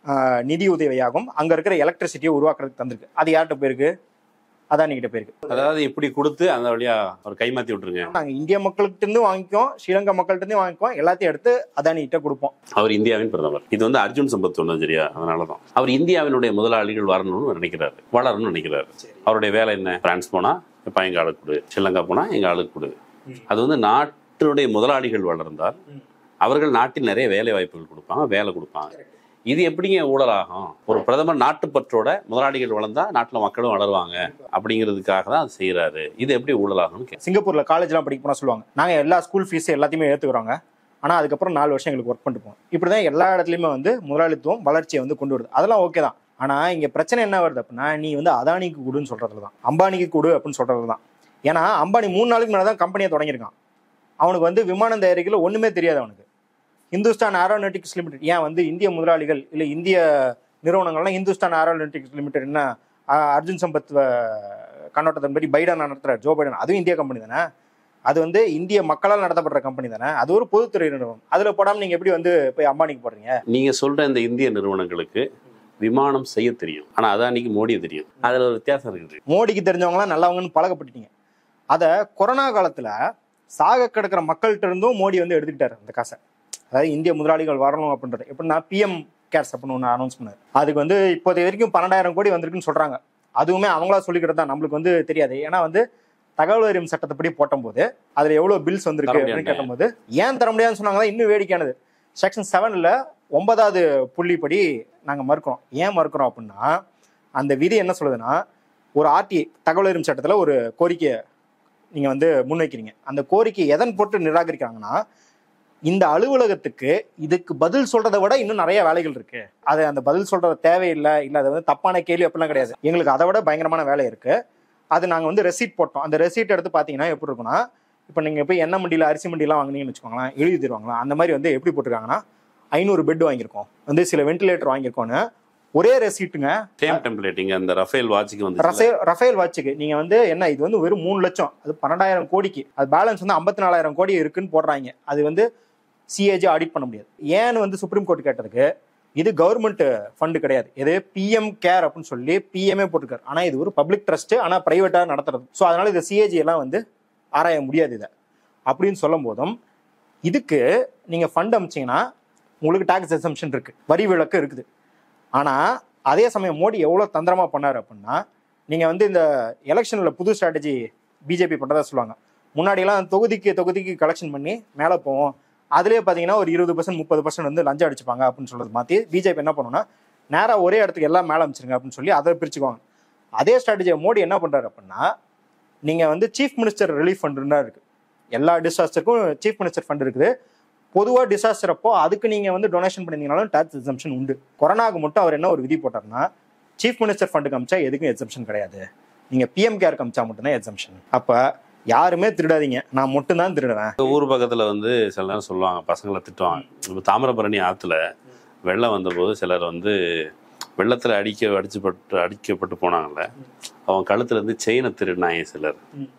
ஆஹ், நிதி உதவியாகவும் அங்க இருக்கிற எலக்ட்ரிசிட்டியை உருவாக்குறதுக்கு தந்திருக்கு அது யார்கிட்ட போயிருக்கு அதானி கிட்ட போயிருக்கு அதாவது இப்படி கொடுத்து அந்த வழியா ஒரு கைமாத்தி விட்டுருங்க நாங்க இந்திய மக்கள்கிட்ட இருந்து வாங்கிக்கோம் ஸ்ரீலங்கா மக்கள்கிட்ட இருந்து வாங்கிக்கோம் எல்லாத்தையும் எடுத்து அதானி கிட்ட கொடுப்போம் அவர் இந்தியாவின் பிரதமர் இது வந்து அர்ஜுன் சம்பத் சொன்னது சரியா அதனாலதான் அவர் இந்தியாவினுடைய முதலாளிகள் வரணும்னு நினைக்கிறாரு வளரணும்னு நினைக்கிறாரு அவருடைய வேலை என்ன பிரான்ஸ் போனா இப்ப எங்க ஆளுக்கு கொடு ஸ்ரீலங்கா போனா எங்க ஆளுக்கு கொடு அது வந்து நாட்டினுடைய முதலாளிகள் வளர்ந்தால் அவர்கள் நாட்டில் நிறைய வேலை வாய்ப்புகள் கொடுப்பாங்க வேலை கொடுப்பாங்க இது எப்படிங்க ஊழலாகும் ஒரு பிரதமர் நாட்டுப்பற்றோட முதலாளிகள் வளர்ந்தா நாட்டுல மக்களும் வளருவாங்க அப்படிங்கிறதுக்காக தான் அது செய்யறாரு இது எப்படி ஊழலாகும்னு கேட்க சிங்கப்பூர்ல காலேஜ்லாம் படிக்க போனா சொல்லுவாங்க நாங்க எல்லா ஸ்கூல் ஃபீஸ் எல்லாத்தையுமே ஏத்துக்கிறோங்க ஆனா அதுக்கப்புறம் நாலு வருஷம் எங்களுக்கு ஒர்க் பண்ணிட்டு போவோம் இப்படிதான் எல்லா இடத்துலயுமே வந்து முதலாளித்துவம் வளர்ச்சியை வந்து கொண்டு வருது அதெல்லாம் ஓகே தான் ஆனா இங்க பிரச்சனை என்ன வருது அப்படின்னா நீ வந்து அதானிக்கு கொடுன்னு சொல்றதுல தான் அம்பானிக்கு கொடு அப்படின்னு சொல்றது தான் ஏன்னா அம்பானி மூணு நாளுக்கு மேலே தான் கம்பெனியை தொடங்கியிருக்கான் அவனுக்கு வந்து விமான தயாரிக்கல ஒண்ணுமே தெரியாது அவனுக்கு இந்துஸ்தான் ஏரோநாட்டிக்ஸ் லிமிடெட் ஏன் வந்து இந்திய முதலாளிகள் இல்லை இந்திய நிறுவனங்கள்லாம் இந்துஸ்தான் ஏரோநாட்டிக்ஸ் லிமிடெட் என்ன அஹ், அர்ஜுன் சம்பத் அஹ், கண்ணோட்டத்தின்படி பைடன் நடத்துற ஜோ பைடன் அதுவும் இந்திய கம்பெனி தானே அது வந்து இந்திய மக்களால் நடத்தப்படுற கம்பெனி தானே அது ஒரு பொதுத்துறை நிறுவனம் அதுல போடாம நீங்க எப்படி வந்து போய் அம்பானிக்கு போடுறீங்க நீங்க சொல்ற இந்த இந்திய நிறுவனங்களுக்கு விமானம் செய்ய தெரியும் ஆனா அதானிக்கு மோடியை தெரியும் அதுல ஒரு வித்தியாசம் இருக்குது மோடிக்கு தெரிஞ்சவங்களாம் நல்லவங்கன்னு பழக்கப்பட்டுட்டீங்க அதை கொரோனா காலத்துல சாக கிடக்கிற மக்கள்கிட்ட இருந்தும் மோடி வந்து எடுத்துக்கிட்டாரு அந்த காசை அதாவது இந்திய முதலாளிகள் வரணும் அப்படின்றது எப்படின்னா பிஎம் கேர்ஸ் அப்படின்னு ஒன்று அனௌன்ஸ் பண்ணாரு அதுக்கு வந்து இப்போதைய வரைக்கும் பன்னெண்டாயிரம் கோடி வந்திருக்குன்னு சொல்றாங்க அதுவுமே அவங்களா சொல்லிக்கிறது தான் நம்மளுக்கு வந்து தெரியாது ஏன்னா வந்து தகவல் அறியும் சட்டத்தைப்படி போட்டபோது அதுல எவ்வளவு பில்ஸ் வந்திருக்கு தர அப்படின்னு முடியாதுங்க. கேட்டபோது ஏன் தர முடியாதுன்னு சொன்னாங்க இன்னும் வேடிக்கையானது செக்ஷன் செவன்ல ஒன்பதாவது புள்ளிப்படி நாங்க மறுக்கிறோம் ஏன் மறுக்கிறோம் அப்படின்னா அந்த விதி என்ன சொல்லுதுன்னா ஒரு ஆர்டி தகவல் அறியும் சட்டத்துல ஒரு கோரிக்கையை நீங்க வந்து முன்வைக்கிறீங்க அந்த கோரிக்கை எதன் போட்டு நிராகரிக்கிறாங்கன்னா இந்த அலுவலகத்துக்கு இதுக்கு பதில் சொல்றதை விட இன்னும் நிறைய வேலைகள் இருக்கு அது அந்த பதில் சொல்றது தேவையில்லை இல்ல அது வந்து தப்பான கேள்வி அப்படிலாம் கிடையாது எங்களுக்கு அதை விட பயங்கரமான வேலை இருக்கு அது நாங்க வந்து ரெசீட் போட்டோம் அந்த ரெசீட் எடுத்து பாத்தீங்கன்னா எப்படி இருக்கும்னா இப்போ நீங்க போய் எண்ணெய் மண்டியில அரிசி மண்டியெல்லாம் வாங்குனீங்கன்னு வச்சுக்கோங்களேன் எழுதி தருவாங்களா அந்த மாதிரி வந்து எப்படி போட்டிருக்காங்கன்னா ஐநூறு பெட் வாங்கியிருக்கோம் வந்து சில வென்டிலேட்டர் வாங்கியிருக்கோம்னு ஒரே ரெசீட்டுங்க சேம் டெம்ப்ளேட்டிங் அந்த ரஃபேல் வாட்சுக்கு வந்து ரஃபேல் ரஃபேல் வாட்சுக்கு நீங்க வந்து என்ன இது வந்து வெறும் மூணு லட்சம் அது பன்னெண்டாயிரம் கோடிக்கு அது பேலன்ஸ் வந்து ஐம்பத்தி நாலாயிரம் கோடி இருக்குன்னு போடுறாங்க அது வந்து சிஏஜி ஆடிட் பண்ண முடியாது ஏன்னு வந்து சுப்ரீம் கோர்ட் கேட்டதுக்கு இது கவர்மெண்ட் ஃபண்டு கிடையாது இது பிஎம் கேர் அப்படின்னு சொல்லி பிஎம்ஏ போட்டிருக்காரு ஆனா இது ஒரு பப்ளிக் ட்ரஸ்ட் ஆனா பிரைவேட்டா நடத்துறது ஸோ அதனால இந்த சிஏஜி எல்லாம் வந்து ஆராய முடியாது இதை அப்படின்னு சொல்லும் போதும் இதுக்கு நீங்க ஃபண்ட் அமைச்சீங்கன்னா உங்களுக்கு டாக்ஸ் எக்ஸம்ஷன் இருக்கு வரி விலக்கு இருக்குது ஆனா அதே சமயம் மோடி எவ்வளவு தந்திரமா பண்ணாரு அப்படின்னா நீங்க வந்து இந்த எலெக்ஷன்ல புது ஸ்ட்ராட்டஜி பிஜேபி பண்றதா சொல்லுவாங்க முன்னாடியெல்லாம் தொகுதிக்கு தொகுதிக்கு கலெக்ஷன் பண்ணி மேலே போவோம் அதுலயே பாத்தீங்கன்னா ஒரு இருபது பர்சன்ட் முப்பது பர்சன்ட் வந்து லஞ்சம் அடிச்சுப்பாங்க அப்படின்னு சொல்றது மாத்தி பிஜேபி என்ன பண்ணுன்னா நேரா ஒரே இடத்துக்கு எல்லாம் மேலே அமைச்சிருங்க அப்படின்னு சொல்லி அதை பிரிச்சுக்குவாங்க அதே ஸ்ட்ராட்டஜியை மோடி என்ன பண்றாரு அப்படின்னா நீங்க வந்து சீஃப் மினிஸ்டர் ரிலீஃப் ஃபண்டுன்னா இருக்கு எல்லா டிசாஸ்டருக்கும் சீஃப் மினிஸ்டர் ஃபண்ட் இருக்குது பொதுவாக டிசாஸ்டர் அப்போ அதுக்கு நீங்க வந்து டொனேஷன் பண்ணிருந்தீங்கனாலும் டாக்ஸ் எக்ஸம்ஷன் உண்டு கொரோனாக்கு மட்டும் அவர் என்ன ஒரு விதி போட்டார்னா சீஃப் மினிஸ்டர் ஃபண்டுக்கு அமிச்சா எதுக்கும் எக்ஸம்ஷன் கிடையாது நீங்க பிஎம் கேருக்கு அமிச்சா மட்டும்தான் எக்ஸம்ஷன் அப்ப யாருமே திருடாதீங்க நான் மட்டும்தான் திருடுவேன் ஊர் பக்கத்துல வந்து சில நேரம் சொல்லுவாங்க பசங்களை திட்டுவாங்க இப்போ தாமிரபரணி ஆத்துல வெள்ளம் வந்தபோது சிலர் வந்து வெள்ளத்துல அடிக்க அடிச்சுப்பட்டு அடிக்கப்பட்டு போனாங்கல்ல அவன் கழுத்துல இருந்து செயினை திருடினாங்க சிலர்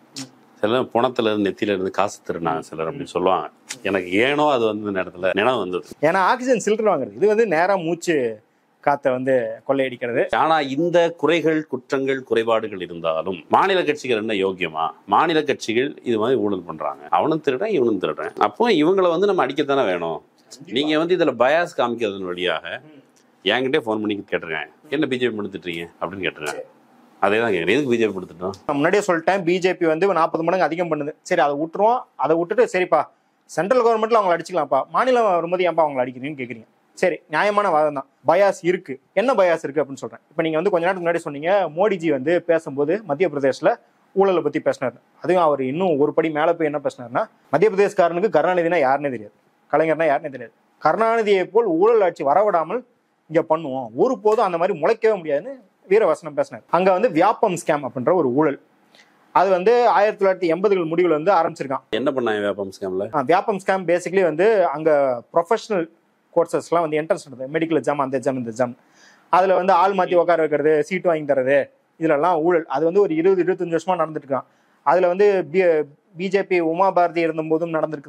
சிலர் புணத்துல இருந்து நெத்தியில இருந்து காசு திருடினாங்க சிலர் அப்படின்னு சொல்லுவாங்க எனக்கு ஏனோ அது வந்து இந்த நேரத்துல நினைவு வந்தது ஏன்னா ஆக்சிஜன் சிலிண்டர் வாங்குறது இது வந்து நேரா மூச்சு காத்தை வந்து கொள்ளையடிக்கிறது ஆனா இந்த குறைகள் குற்றங்கள் குறைபாடுகள் இருந்தாலும் மாநில கட்சிகள் என்ன யோக்கியமா மாநில கட்சிகள் இது மாதிரி ஊழல் பண்றாங்க அவனும் திருடன் இவனும் திருடன் அப்போ இவங்களை வந்து நம்ம அடிக்கத்தானே வேணும் நீங்க வந்து இதுல பயாஸ் காமிக்கிறதன் வழியாக என்கிட்டே ஃபோன் பண்ணி கேட்டிருக்கேன் என்ன பிஜேபி கொடுத்துட்டீங்க அப்படின்னு கேட்டிருக்கேன் அதே தான் கேட்குறேன் எதுக்கு பிஜேபி கொடுத்துட்டோம் நான் முன்னாடியே சொல்லிட்டேன் பிஜேபி வந்து நாற்பது மடங்கு அதிகம் பண்ணுது சரி அதை விட்டுருவோம் அதை விட்டுட்டு சரிப்பா சென்ட்ரல் கவர்மெண்ட்ல அவங்களை அடிச்சுக்கலாம்ப்பா மாநிலம் வரும்போது ஏன்பா அவங்களை அடிக்கிறீங்கன்னு கேக்குறீங்க சரி நியாயமான வாதம் தான் பயாஸ் இருக்கு என்ன பயாஸ் இருக்கு அப்படின்னு சொல்றேன் இப்போ நீங்க வந்து கொஞ்ச நேரத்துக்கு முன்னாடி சொன்னீங்க மோடிஜி வந்து பேசும்போது மத்திய பிரதேஷ்ல ஊழலை பத்தி பேசினார் அதுவும் அவர் இன்னும் ஒரு படி மேல போய் என்ன பேசினார்னா மத்திய பிரதேஷ்காரனுக்கு கருணாநிதினா யாருன்னே தெரியாது கலைஞர்னா யாருன்னே தெரியாது கருணாநிதியை போல் ஊழல் ஆட்சி வரவிடாமல் இங்க பண்ணுவோம் ஒரு போதும் அந்த மாதிரி முளைக்கவே முடியாதுன்னு வீரவசனம் பேசினார் அங்க வந்து வியாபம் ஸ்கேம் அப்படின்ற ஒரு ஊழல் அது வந்து ஆயிரத்தி தொள்ளாயிரத்தி எண்பதுகள் முடிவுல வந்து ஆரம்பிச்சிருக்கான் என்ன பண்ணாங்க வேப்பம் ஸ்கேம்ல ஆ, வியாபம் ஸ்கேம் பேசிக்கலி வந்து அங்க ப்ரொஃபஷனல் கோர்சஸ்லாம் வந்து என்ட்ரன்ஸ் நடந்தது மெடிக்கல் எக்ஸாம் அந்த எக்ஸாம் இந்த எக்ஸாம் அதுல வந்து ஆள் மாத்தி உட்கார வைக்கிறது சீட் வாங்கி தரது இதுலலாம் ஊழல் அது வந்து ஒரு இருபது இருபத்தஞ்சு வருஷமா நடந்துட்டு இருக்கான் அதுல வந்து பிஜேபி உமா பாரதி இருந்தபோதும் நடந்திருக்குது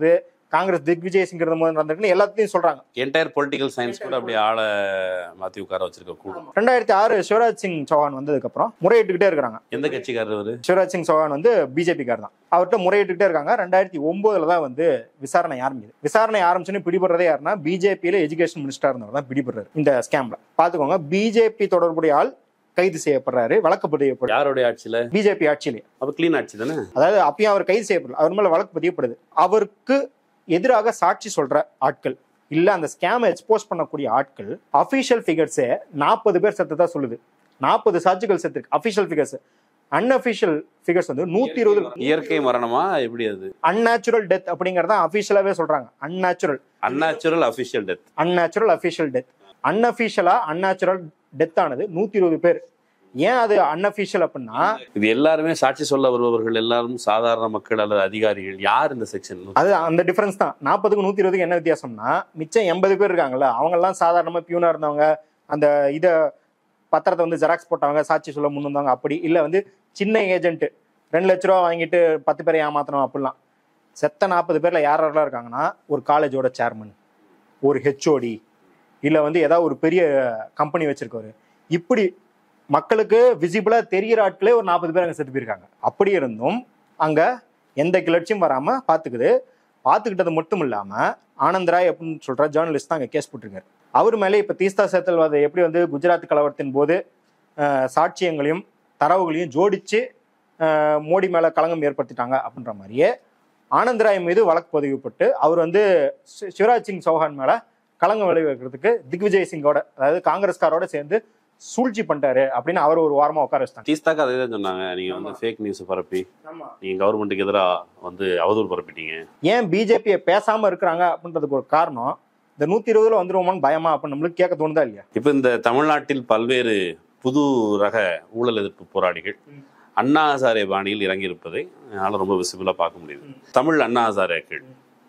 காங்கிரஸ் திக்விஜய் சிங்கிறது முதல் நடந்திருக்குன்னு எல்லாத்தையும் சொல்றாங்க என்டையர் பொலிட்டிக்கல் சயின்ஸ் கூட அப்படியே ஆளை மாத்தி உட்கார வச்சிருக்க கூடும் ரெண்டாயிரத்தி ஆறு சிவராஜ் சிங் சௌஹான் வந்ததுக்கு அப்புறம் முறையிட்டுக்கிட்டே இருக்கிறாங்க எந்த கட்சிக்காரர் அவரு சிவராஜ் சிங் சௌஹான் வந்து பிஜேபிக்கார் தான் அவர்கிட்ட முறையிட்டுக்கிட்டே இருக்காங்க ரெண்டாயிரத்தி ஒன்பதுல தான் வந்து விசாரணை ஆரம்பிக்குது விசாரணை ஆரம்பிச்சுன்னு பிடிபடுறதே யாருன்னா பிஜேபியில எஜுகேஷன் மினிஸ்டர் இருந்தவர் தான் பிடிபடுறாரு இந்த ஸ்கேம்ல பாத்துக்கோங்க பிஜேபி தொடர்புடைய ஆள் கைது செய்யப்படுறாரு வழக்கு பதியப்படுறாரு யாருடைய ஆட்சியில பிஜேபி ஆட்சியிலே அப்ப கிளீன் ஆட்சி தானே அதாவது அப்பயும் அவர் கைது செய்யப்படல அவர் மேல வழக்கு பதியப்படுது அவருக்கு எதிராக சாட்சி சொல்ற ஆட்கள் இல்ல அந்த ஸ்கேமை எக்ஸ்போஸ் பண்ணக்கூடிய ஆட்கள் அபிஷியல் ஃபிகர்ஸே நாற்பது பேர் செத்து தான் சொல்லுது நாற்பது சாட்சிகள் செத்துருக்கு அபிஷியல் ஃபிகர்ஸ் அன்அபிஷியல் ஃபிகர்ஸ் வந்து நூத்தி இருபது இயற்கை மரணமா எப்படி அது அன்நேச்சுரல் டெத் அப்படிங்கறத அபிஷியலாவே சொல்றாங்க unnatural unnatural official death unnatural official death அன்அபிஷியலா அன்நேச்சுரல் டெத் ஆனது நூத்தி இருபது பேர் ஏன் அது அன்அபிஷியல் அப்படின்னா இது எல்லாருமே சாட்சி சொல்ல வருபவர்கள் எல்லாரும் சாதாரண மக்கள் அல்லது அதிகாரிகள் யார் இந்த செக்ஷன் அது அந்த டிஃபரன்ஸ் தான் நாற்பதுக்கு நூத்தி இருபதுக்கு என்ன வித்தியாசம்னா மிச்சம் எண்பது பேர் இருக்காங்கல்ல அவங்க எல்லாம் சாதாரணமா பியூனா இருந்தவங்க அந்த இத பத்திரத்தை வந்து ஜெராக்ஸ் போட்டவங்க சாட்சி சொல்ல முன் வந்தவங்க அப்படி இல்ல வந்து சின்ன ஏஜென்ட் ரெண்டு லட்ச ரூபா வாங்கிட்டு பத்து பேரை ஏமாத்தணும் அப்படிலாம் செத்த நாற்பது பேர்ல யார் யாரெல்லாம் இருக்காங்கன்னா ஒரு காலேஜோட சேர்மன் ஒரு ஹெச்ஓடி இல்ல வந்து ஏதாவது ஒரு பெரிய கம்பெனி வச்சிருக்கவர் இப்படி மக்களுக்கு விசிபிளா தெரியிற ஆட்களே ஒரு நாற்பது பேர் அங்க செத்து போயிருக்காங்க அப்படி இருந்தும் அங்க எந்த கிளர்ச்சியும் வராம பாத்துக்குது பாத்துக்கிட்டது மட்டும் இல்லாம ஆனந்த் ராய் அப்படின்னு சொல்ற ஜேர்னலிஸ்ட் தான் அங்க கேஸ் போட்டிருக்காரு அவர் மேலே இப்ப தீஸ்தா சேத்தல்வாதை எப்படி வந்து குஜராத் கலவரத்தின் போது அஹ், சாட்சியங்களையும் தரவுகளையும் ஜோடிச்சு அஹ், மோடி மேல களங்கம் ஏற்படுத்திட்டாங்க அப்படின்ற மாதிரியே ஆனந்த் ராய் மீது வழக்கு பதிவுப்பட்டு அவர் வந்து சி- சிவராஜ் சிங் சௌஹான் மேல களங்கம் விளைவிக்கிறதுக்கு திக்விஜய் சிங்கோட அதாவது காங்கிரஸ்காரோட சேர்ந்து சூழ்ச்சி பண்ணிட்டாரு அப்படின்னு அவர் ஒரு வாரமா உட்கார வச்சிட்டாங்க டீஸ்தாக்கு அதே தான் சொன்னாங்க நீங்க வந்து ஃபேக் நியூஸ் பரப்பி நீங்க கவர்மெண்ட்டுக்கு எதிராக வந்து அவதூறு பரப்பிட்டீங்க ஏன் பிஜேபியை பேசாம இருக்கிறாங்க அப்படின்றதுக்கு ஒரு காரணம் இந்த நூத்தி இருபதுல வந்துருவோமான்னு பயமா அப்படின்னு நம்மளுக்கு கேட்க தோணுதா இல்லையா இப்போ இந்த தமிழ்நாட்டில் பல்வேறு புது ரக ஊழல் எதிர்ப்பு போராளிகள் ம். அண்ணா ஹசாரே பாணியில் இறங்கியிருப்பதை என்னால் ரொம்ப விசிபிளாக பார்க்க முடியுது தமிழ் அண்ணா ஹசாரேக்கள்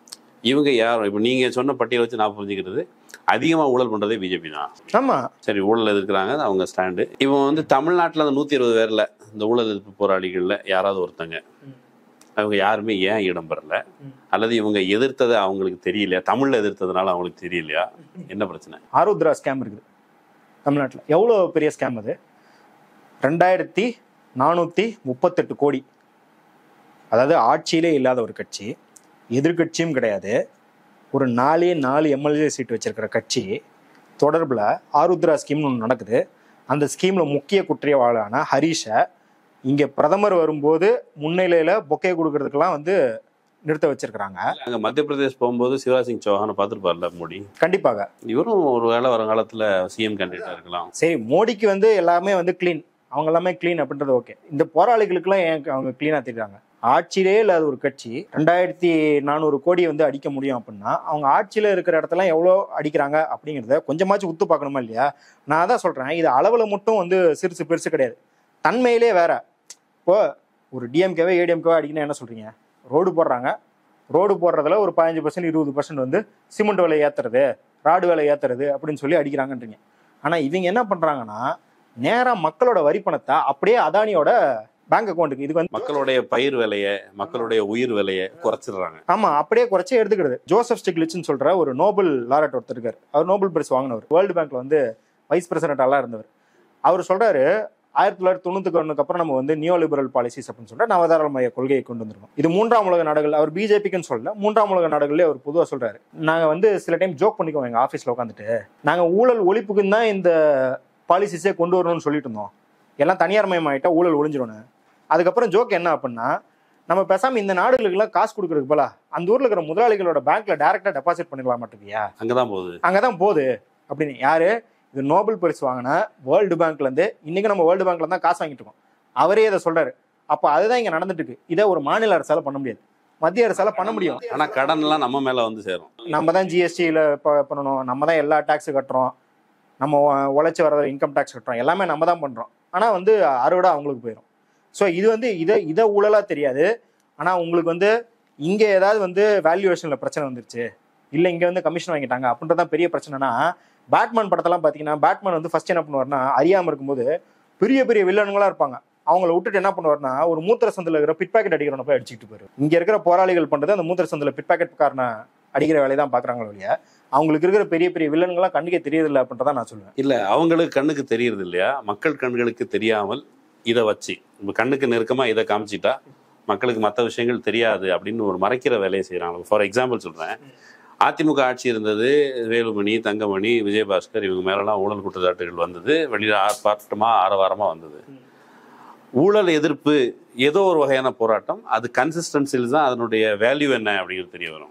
இவங்க யார் இப்போ நீங்க சொன்ன பட்டியலை வச்சு நான் புரிஞ்சுக்கிறது அதிகமாக ஊழல் பண்றதே பிஜேபி தான் ஆமா சரி ஊழல் எதிர்க்கிறாங்க அது அவங்க ஸ்டாண்டு இவன் வந்து தமிழ்நாட்டில் அந்த நூற்றி இருபது பேர்ல இந்த ஊழல் எதிர்ப்பு போராளிகளில் யாராவது ஒருத்தங்க ம். அவங்க யாருமே ஏன் இடம் பெறல ம். அல்லது இவங்க எதிர்த்தது அவங்களுக்கு தெரியலையா தமிழ்ல எதிர்த்ததுனால அவங்களுக்கு தெரியலையா என்ன பிரச்சனை ஆருத்ரா ஸ்கேம் இருக்குது தமிழ்நாட்டில் எவ்வளோ பெரிய ஸ்கேம் அது ரெண்டாயிரத்தி நானூற்றி முப்பத்தெட்டு கோடி அதாவது ஆட்சியிலே இல்லாத ஒரு கட்சி எதிர்க்கட்சியும் கிடையாது ஒரு நாலே நாலு எம்எல்ஏ சீட் வச்சிருக்கிற கட்சி தொடர்பில் ஆருத்ரா ஸ்கீம்னு ஒன்று நடக்குது அந்த ஸ்கீமில் முக்கிய குற்றவாளான ஹரீஷை இங்கே பிரதமர் வரும்போது முன்னிலையில் பொக்கே கொடுக்கறதுக்கெல்லாம் வந்து நிறுத்த வச்சிருக்கிறாங்க அங்க மத்திய பிரதேஷ் போகும்போது சிவராஜ் சிங் சௌஹானை பார்த்துருப்பார்ல மோடி கண்டிப்பாக இவரும் ஒரு வேளை வருங்காலத்துல சிஎம் கேண்டிடேட்டா இருக்கலாம் சரி மோடிக்கு வந்து எல்லாமே வந்து க்ளீன் அவங்க எல்லாமே க்ளீன் அப்படின்றது ஓகே இந்த போராளிகளுக்கெல்லாம் ஏன் அவங்க க்ளீனாக தெரியுறாங்க ஆட்சியிலே இல்லாத ஒரு கட்சி ரெண்டாயிரத்தி நானூறு கோடி வந்து அடிக்க முடியும் அப்படின்னா அவங்க ஆட்சியில் இருக்கிற இடத்துல எவ்வளோ அடிக்கிறாங்க அப்படிங்கிறத கொஞ்சமாச்சும் உத்து பார்க்கணுமா இல்லையா நான் அதான் சொல்கிறேன் இது அளவில் மட்டும் வந்து சிறுசு பெருசு கிடையாது தன்மையிலே வேற இப்போ ஒரு டிஎம்கேவே ஏடிஎம்கேவே அடிக்கணும் என்ன சொல்கிறீங்க ரோடு போடுறாங்க ரோடு போடுறதுல ஒரு பதினஞ்சு பர்சன்ட் இருபது பர்சன்ட் வந்து சிமெண்ட் விலை ஏற்றுறது ராடு விலை ஏற்றுறது அப்படின்னு சொல்லி அடிக்கிறாங்கன்றீங்க ஆனால் இவங்க என்ன பண்ணுறாங்கன்னா நேராக மக்களோட வரி பணத்தை அப்படியே அதானியோட பேங்க் அக்கௌண்ட்டுக்கு இதுக்கு வந்து மக்களுடைய பயிர் விலையை மக்களுடைய உயிர் விலையை குறைச்சிடுறாங்க ஆமா அப்படியே குறைச்சி எடுத்துக்கிறது ஜோசப் ஸ்டிக்லிச்னு சொல்ற ஒரு நோபல் லாரட் ஒருத்தர் இருக்கார் அவர் நோபல் பிரைஸ் வாங்கினவர் வேர்ல்டு பேங்க்ல வந்து வைஸ் பிரசிடென்ட் எல்லாம் இருந்தவர் அவர் சொல்றாரு ஆயிரத்தி தொள்ளாயிரத்தி தொண்ணூத்தி ஒண்ணுக்கு அப்புறம் நம்ம வந்து நியோ லிபரல் பாலிசிஸ் அப்படின்னு சொல்ற நவதாராளமய கொள்கையை கொண்டு வந்திருக்கோம் இது மூன்றாம் உலக நாடுகள் அவர் பிஜேபிக்குன்னு சொல்லல மூன்றாம் உலக நாடுகளே அவர் பொதுவா சொல்றாரு நாங்க வந்து சில டைம் ஜோக் பண்ணிக்குவோம் எங்க ஆபீஸ்ல உட்காந்துட்டு நாங்க ஊழல் ஒழிப்புக்குன்னு தான் இந்த பாலிசிஸே கொண்டு வரணும்னு சொல்லிட்டு இருந்தோம் எல்லாம் தனியார் மயமாயிட்டா ஊழல் ஒழிஞ்சிடணும் அதுக்கப்புறம் ஜோக் என்ன அப்படின்னா நம்ம பேசாம இந்த நாடுகளுக்கெல்லாம் காசு கொடுக்கறதுக்கு போல அந்த ஊர்ல இருக்கிற முதலாளிகளோட பேங்க்ல டைரக்டா டெபாசிட் பண்ணிக்கலாம் மாட்டேங்கியா அங்கதான் போகுது அங்கதான் போகுது அப்படின்னு யாரு இது நோபல் பரிசு வாங்கின வேர்ல்டு பேங்க்ல இருந்து இன்னைக்கு நம்ம வேர்ல்டு பேங்க்ல தான் காசு வாங்கிட்டு இருக்கோம் அவரே இதை சொல்றாரு அப்ப அதுதான் இங்க நடந்துட்டு இருக்கு இதை ஒரு மாநில அரசால பண்ண முடியாது மத்திய அரசால பண்ண முடியும் ஆனா கடன் எல்லாம் நம்ம மேல வந்து சேரும் நம்ம தான் ஜிஎஸ்டியில் பண்ணணும் நம்ம தான் எல்லா டேக்ஸு கட்டுறோம் நம்ம உ- உழைச்சி வர இன்கம் டேக்ஸ் கட்டுறோம் எல்லாமே நம்ம தான் பண்ணுறோம் ஆனால் வந்து அறுவடை அவங்களுக்கு போயிடும் ஸோ இது வந்து இதை இதை ஊழலாக தெரியாது ஆனால் உங்களுக்கு வந்து இங்கே ஏதாவது வந்து வேல்யூவேஷனில் பிரச்சனை வந்துருச்சு இல்லை இங்கே வந்து கமிஷன் வாங்கிட்டாங்க அப்படின்றதான் பெரிய பிரச்சனைனா பேட்மேன் படத்தெல்லாம் பார்த்தீங்கன்னா பேட்மேன் வந்து ஃபர்ஸ்ட் என்ன பண்ணுவார்னா அறியாமல் இருக்கும்போது பெரிய பெரிய வில்லனுங்களா இருப்பாங்க அவங்கள விட்டுட்டு என்ன பண்ணுவாருன்னா ஒரு மூத்திர சந்தில இருக்கிற பிட் பாக்கெட் அடிக்கிறவன போய் அடிச்சுட்டு போயிரு இங்க இருக்கிற போராளிகள் பண்றது அந்த மூத்திர சந்தில பிட் பாக்கெட் காரனை அடிக்கிற வேலையை தான் பாக்குறாங்களோ இல்லையா அவங்களுக்கு இருக்கிற பெரிய பெரிய வில்லன்கள்லாம் கண்ணுக்கே தெரியறதில்ல அப்படின்றத நான் சொல்லுவேன் இல்ல அவங்களுக்கு கண்ணுக்கு தெரியறது இல்லையா மக்கள் கண்களுக்கு தெரியாமல் இதை வச்சு இப்ப கண்ணுக்கு நெருக்கமா இதை காமிச்சிட்டா மக்களுக்கு மற்ற விஷயங்கள் தெரியாது அப்படின்னு ஒரு மறைக்கிற வேலையை செய்யறாங்க ஃபார் எக்ஸாம்பிள் சொல்றேன் அதிமுக ஆட்சி இருந்தது வேலுமணி தங்கமணி விஜயபாஸ்கர் இவங்க மேலெல்லாம் ஊழல் குற்றச்சாட்டுகள் வந்தது வெளியில ஆர்ப்பாட்டமா ஆரவாரமா வந்தது ஊழல் எதிர்ப்பு ஏதோ ஒரு வகையான போராட்டம் அது கன்சிஸ்டன்சியில் தான் அதனுடைய வேல்யூ என்ன அப்படிங்கிறது தெரிய வரும்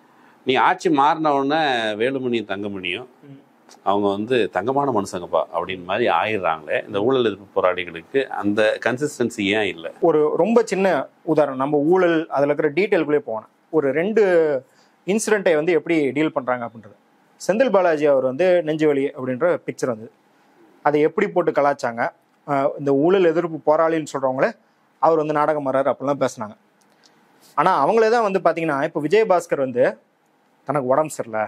நீ ஆட்சி மாறின உடனே வேலுமணி தங்கமணியும் அவங்க வந்து தங்கமான மனுஷங்கப்பா அப்படின்னு மாதிரி ஆயிடுறாங்களே இந்த ஊழல் எதிர்ப்பு போராளிகளுக்கு அந்த கன்சிஸ்டன்சி ஏன் இல்லை ஒரு ரொம்ப சின்ன உதாரணம் நம்ம ஊழல் அதில் இருக்கிற டீட்டெயிலுக்குள்ளே போனேன் ஒரு ரெண்டு இன்சிடென்ட்டை வந்து எப்படி டீல் பண்ணுறாங்க அப்படின்றது செந்தில் பாலாஜி அவர் வந்து நெஞ்சுவலி அப்படின்ற பிக்சர் வந்தது அதை எப்படி போட்டு கலாச்சாங்க ஆஹ் இந்த ஊழல் எதிர்ப்பு போராளின்னு சொல்கிறவங்கள அவர் வந்து நாடகம் மாறாரு அப்படிலாம் பேசுனாங்க ஆனால் அவங்களே தான் வந்து பார்த்தீங்கன்னா இப்போ விஜயபாஸ்கர் வந்து தனக்கு உடம்பு சரியில்லை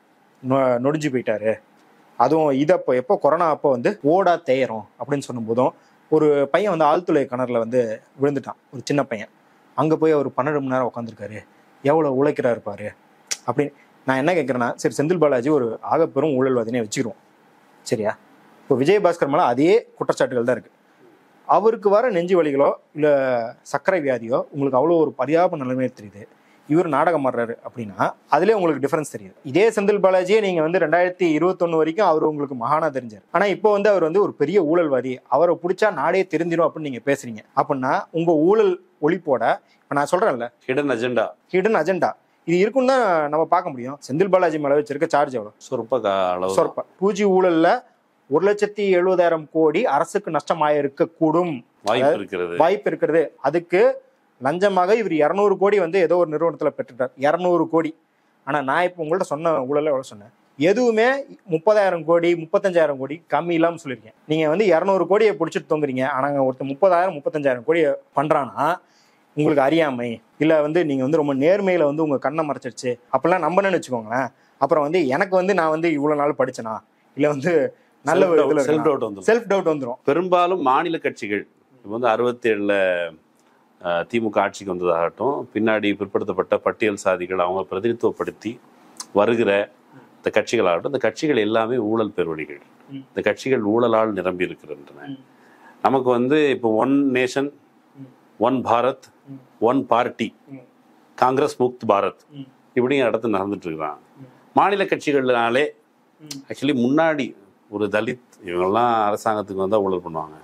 நொ- நொடிஞ்சு போயிட்டாரு அதுவும் இதை அப்போ எப்போ கொரோனா அப்போ வந்து ஓடா தேயறோம் அப்படின்னு சொல்லும்போதும் ஒரு பையன் வந்து ஆழ்துளை கிணறுல வந்து விழுந்துட்டான் ஒரு சின்ன பையன் அங்கே போய் அவர் பன்னெண்டு மணி நேரம் உட்காந்துருக்காரு எவ்வளோ உழைக்கிறாரு பாரு அப்படின்னு நான் என்ன கேட்குறேன்னா சரி செந்தில் பாலாஜி ஒரு ஆகப்பெரும் ஊழல்வாதினே வச்சுக்கிறோம் சரியா இப்போ விஜயபாஸ்கர் மேலே அதே குற்றச்சாட்டுகள் தான் இருக்குது அவருக்கு வர நெஞ்சு வலிகளோ இல்லை சர்க்கரை வியாதியோ உங்களுக்கு அவ்வளோ ஒரு பரிதாப நிலைமையே தெரியுது இவர் நாடகம் ஆடுறாரு அப்படின்னா அதுலேயே உங்களுக்கு டிஃபரன்ஸ் தெரியுது இதே செந்தில் பாலாஜியே நீங்கள் வந்து ரெண்டாயிரத்தி இருபத்தொன்று வரைக்கும் அவர் உங்களுக்கு மகானா தெரிஞ்சார் ஆனால் இப்போ வந்து அவர் வந்து ஒரு பெரிய ஊழல்வாதி அவரை பிடிச்சா நாடே தெரிஞ்சிடும் அப்படின்னு நீங்கள் பேசுறீங்க அப்படின்னா உங்கள் ஊழல் ஒழிப்போட இப்போ நான் சொல்கிறேன்ல ஹிடன் அஜெண்டா ஹிடன் அஜெண்டா இது இருக்குன்னு தான் நம்ம பார்க்க முடியும் செந்தில் பாலாஜி மேலே வச்சிருக்க சார்ஜ் எவ்வளோ சொற்ப கா- அளவு சொற்ப டூ ஜி ஊழல்ல ஒரு லட்சத்தி எழுபதாயிரம் கோடி அரசுக்கு நஷ்டமாயிருக்க கூடும் வாய்ப்பு இருக்கிறது வாய்ப்பு இருக்கிறது அதுக்கு லஞ்சமாக இவர் இரநூறு கோடி வந்து ஏதோ ஒரு நிறுவனத்துல பெற்றுட்டார் இரநூறு கோடி ஆனா நான் இப்போ உங்கள்ட்ட சொன்ன ஊழல எவ்வளவு சொன்னேன் எதுவுமே முப்பதாயிரம் கோடி முப்பத்தஞ்சாயிரம் கோடி கம்மி இல்லாம சொல்லியிருக்கேன் நீங்க வந்து இரநூறு கோடியை பிடிச்சிட்டு தொங்குறீங்க ஆனா ஒருத்தர் முப்பதாயிரம் முப்பத்தஞ்சாயிரம் கோடியை பண்றானா உங்களுக்கு அறியாமை இல்ல வந்து நீங்க வந்து ரொம்ப நேர்மையில வந்து உங்க கண்ணை மறைச்சிருச்சு அப்படிலாம் நம்பணும்னு வச்சுக்கோங்களேன் அப்புறம் வந்து எனக்கு வந்து நான் வந்து இவ்வளவு நாள் படிச்சனா இல்ல வந்து நல்ல ஒரு இதுல செல்ஃப் டவுட் வந்து செல்ஃப் டவுட் வந்துடும் பெரும்பாலும் மாநில கட்சிகள் இப்போ வந்து அறுபத்தி ஏழுல திமுக ஆட்சிக்கு வந்ததாகட்டும் பின்னாடி பிற்படுத்தப்பட்ட பட்டியல் சாதிகள் அவங்க பிரதிநிதித்துவப்படுத்தி வருகிற இந்த கட்சிகளாகட்டும் இந்த கட்சிகள் எல்லாமே ஊழல் பெருவழிகள் ம். இந்த கட்சிகள் ஊழலால் நிரம்பி இருக்கின்றன ம். நமக்கு வந்து இப்போ ஒன் நேஷன் ம். ஒன் பாரத் ம். ஒன் பார்ட்டி ம். காங்கிரஸ் முக்த் பாரத் ம். இப்படி இடத்து நடந்துட்டு இருக்கிறான் ம். மாநில கட்சிகள்னாலே ம். ஆக்சுவலி முன்னாடி ஒரு தலித் இவங்கெல்லாம் அரசாங்கத்துக்கு வந்தால் ஊழல் பண்ணுவாங்க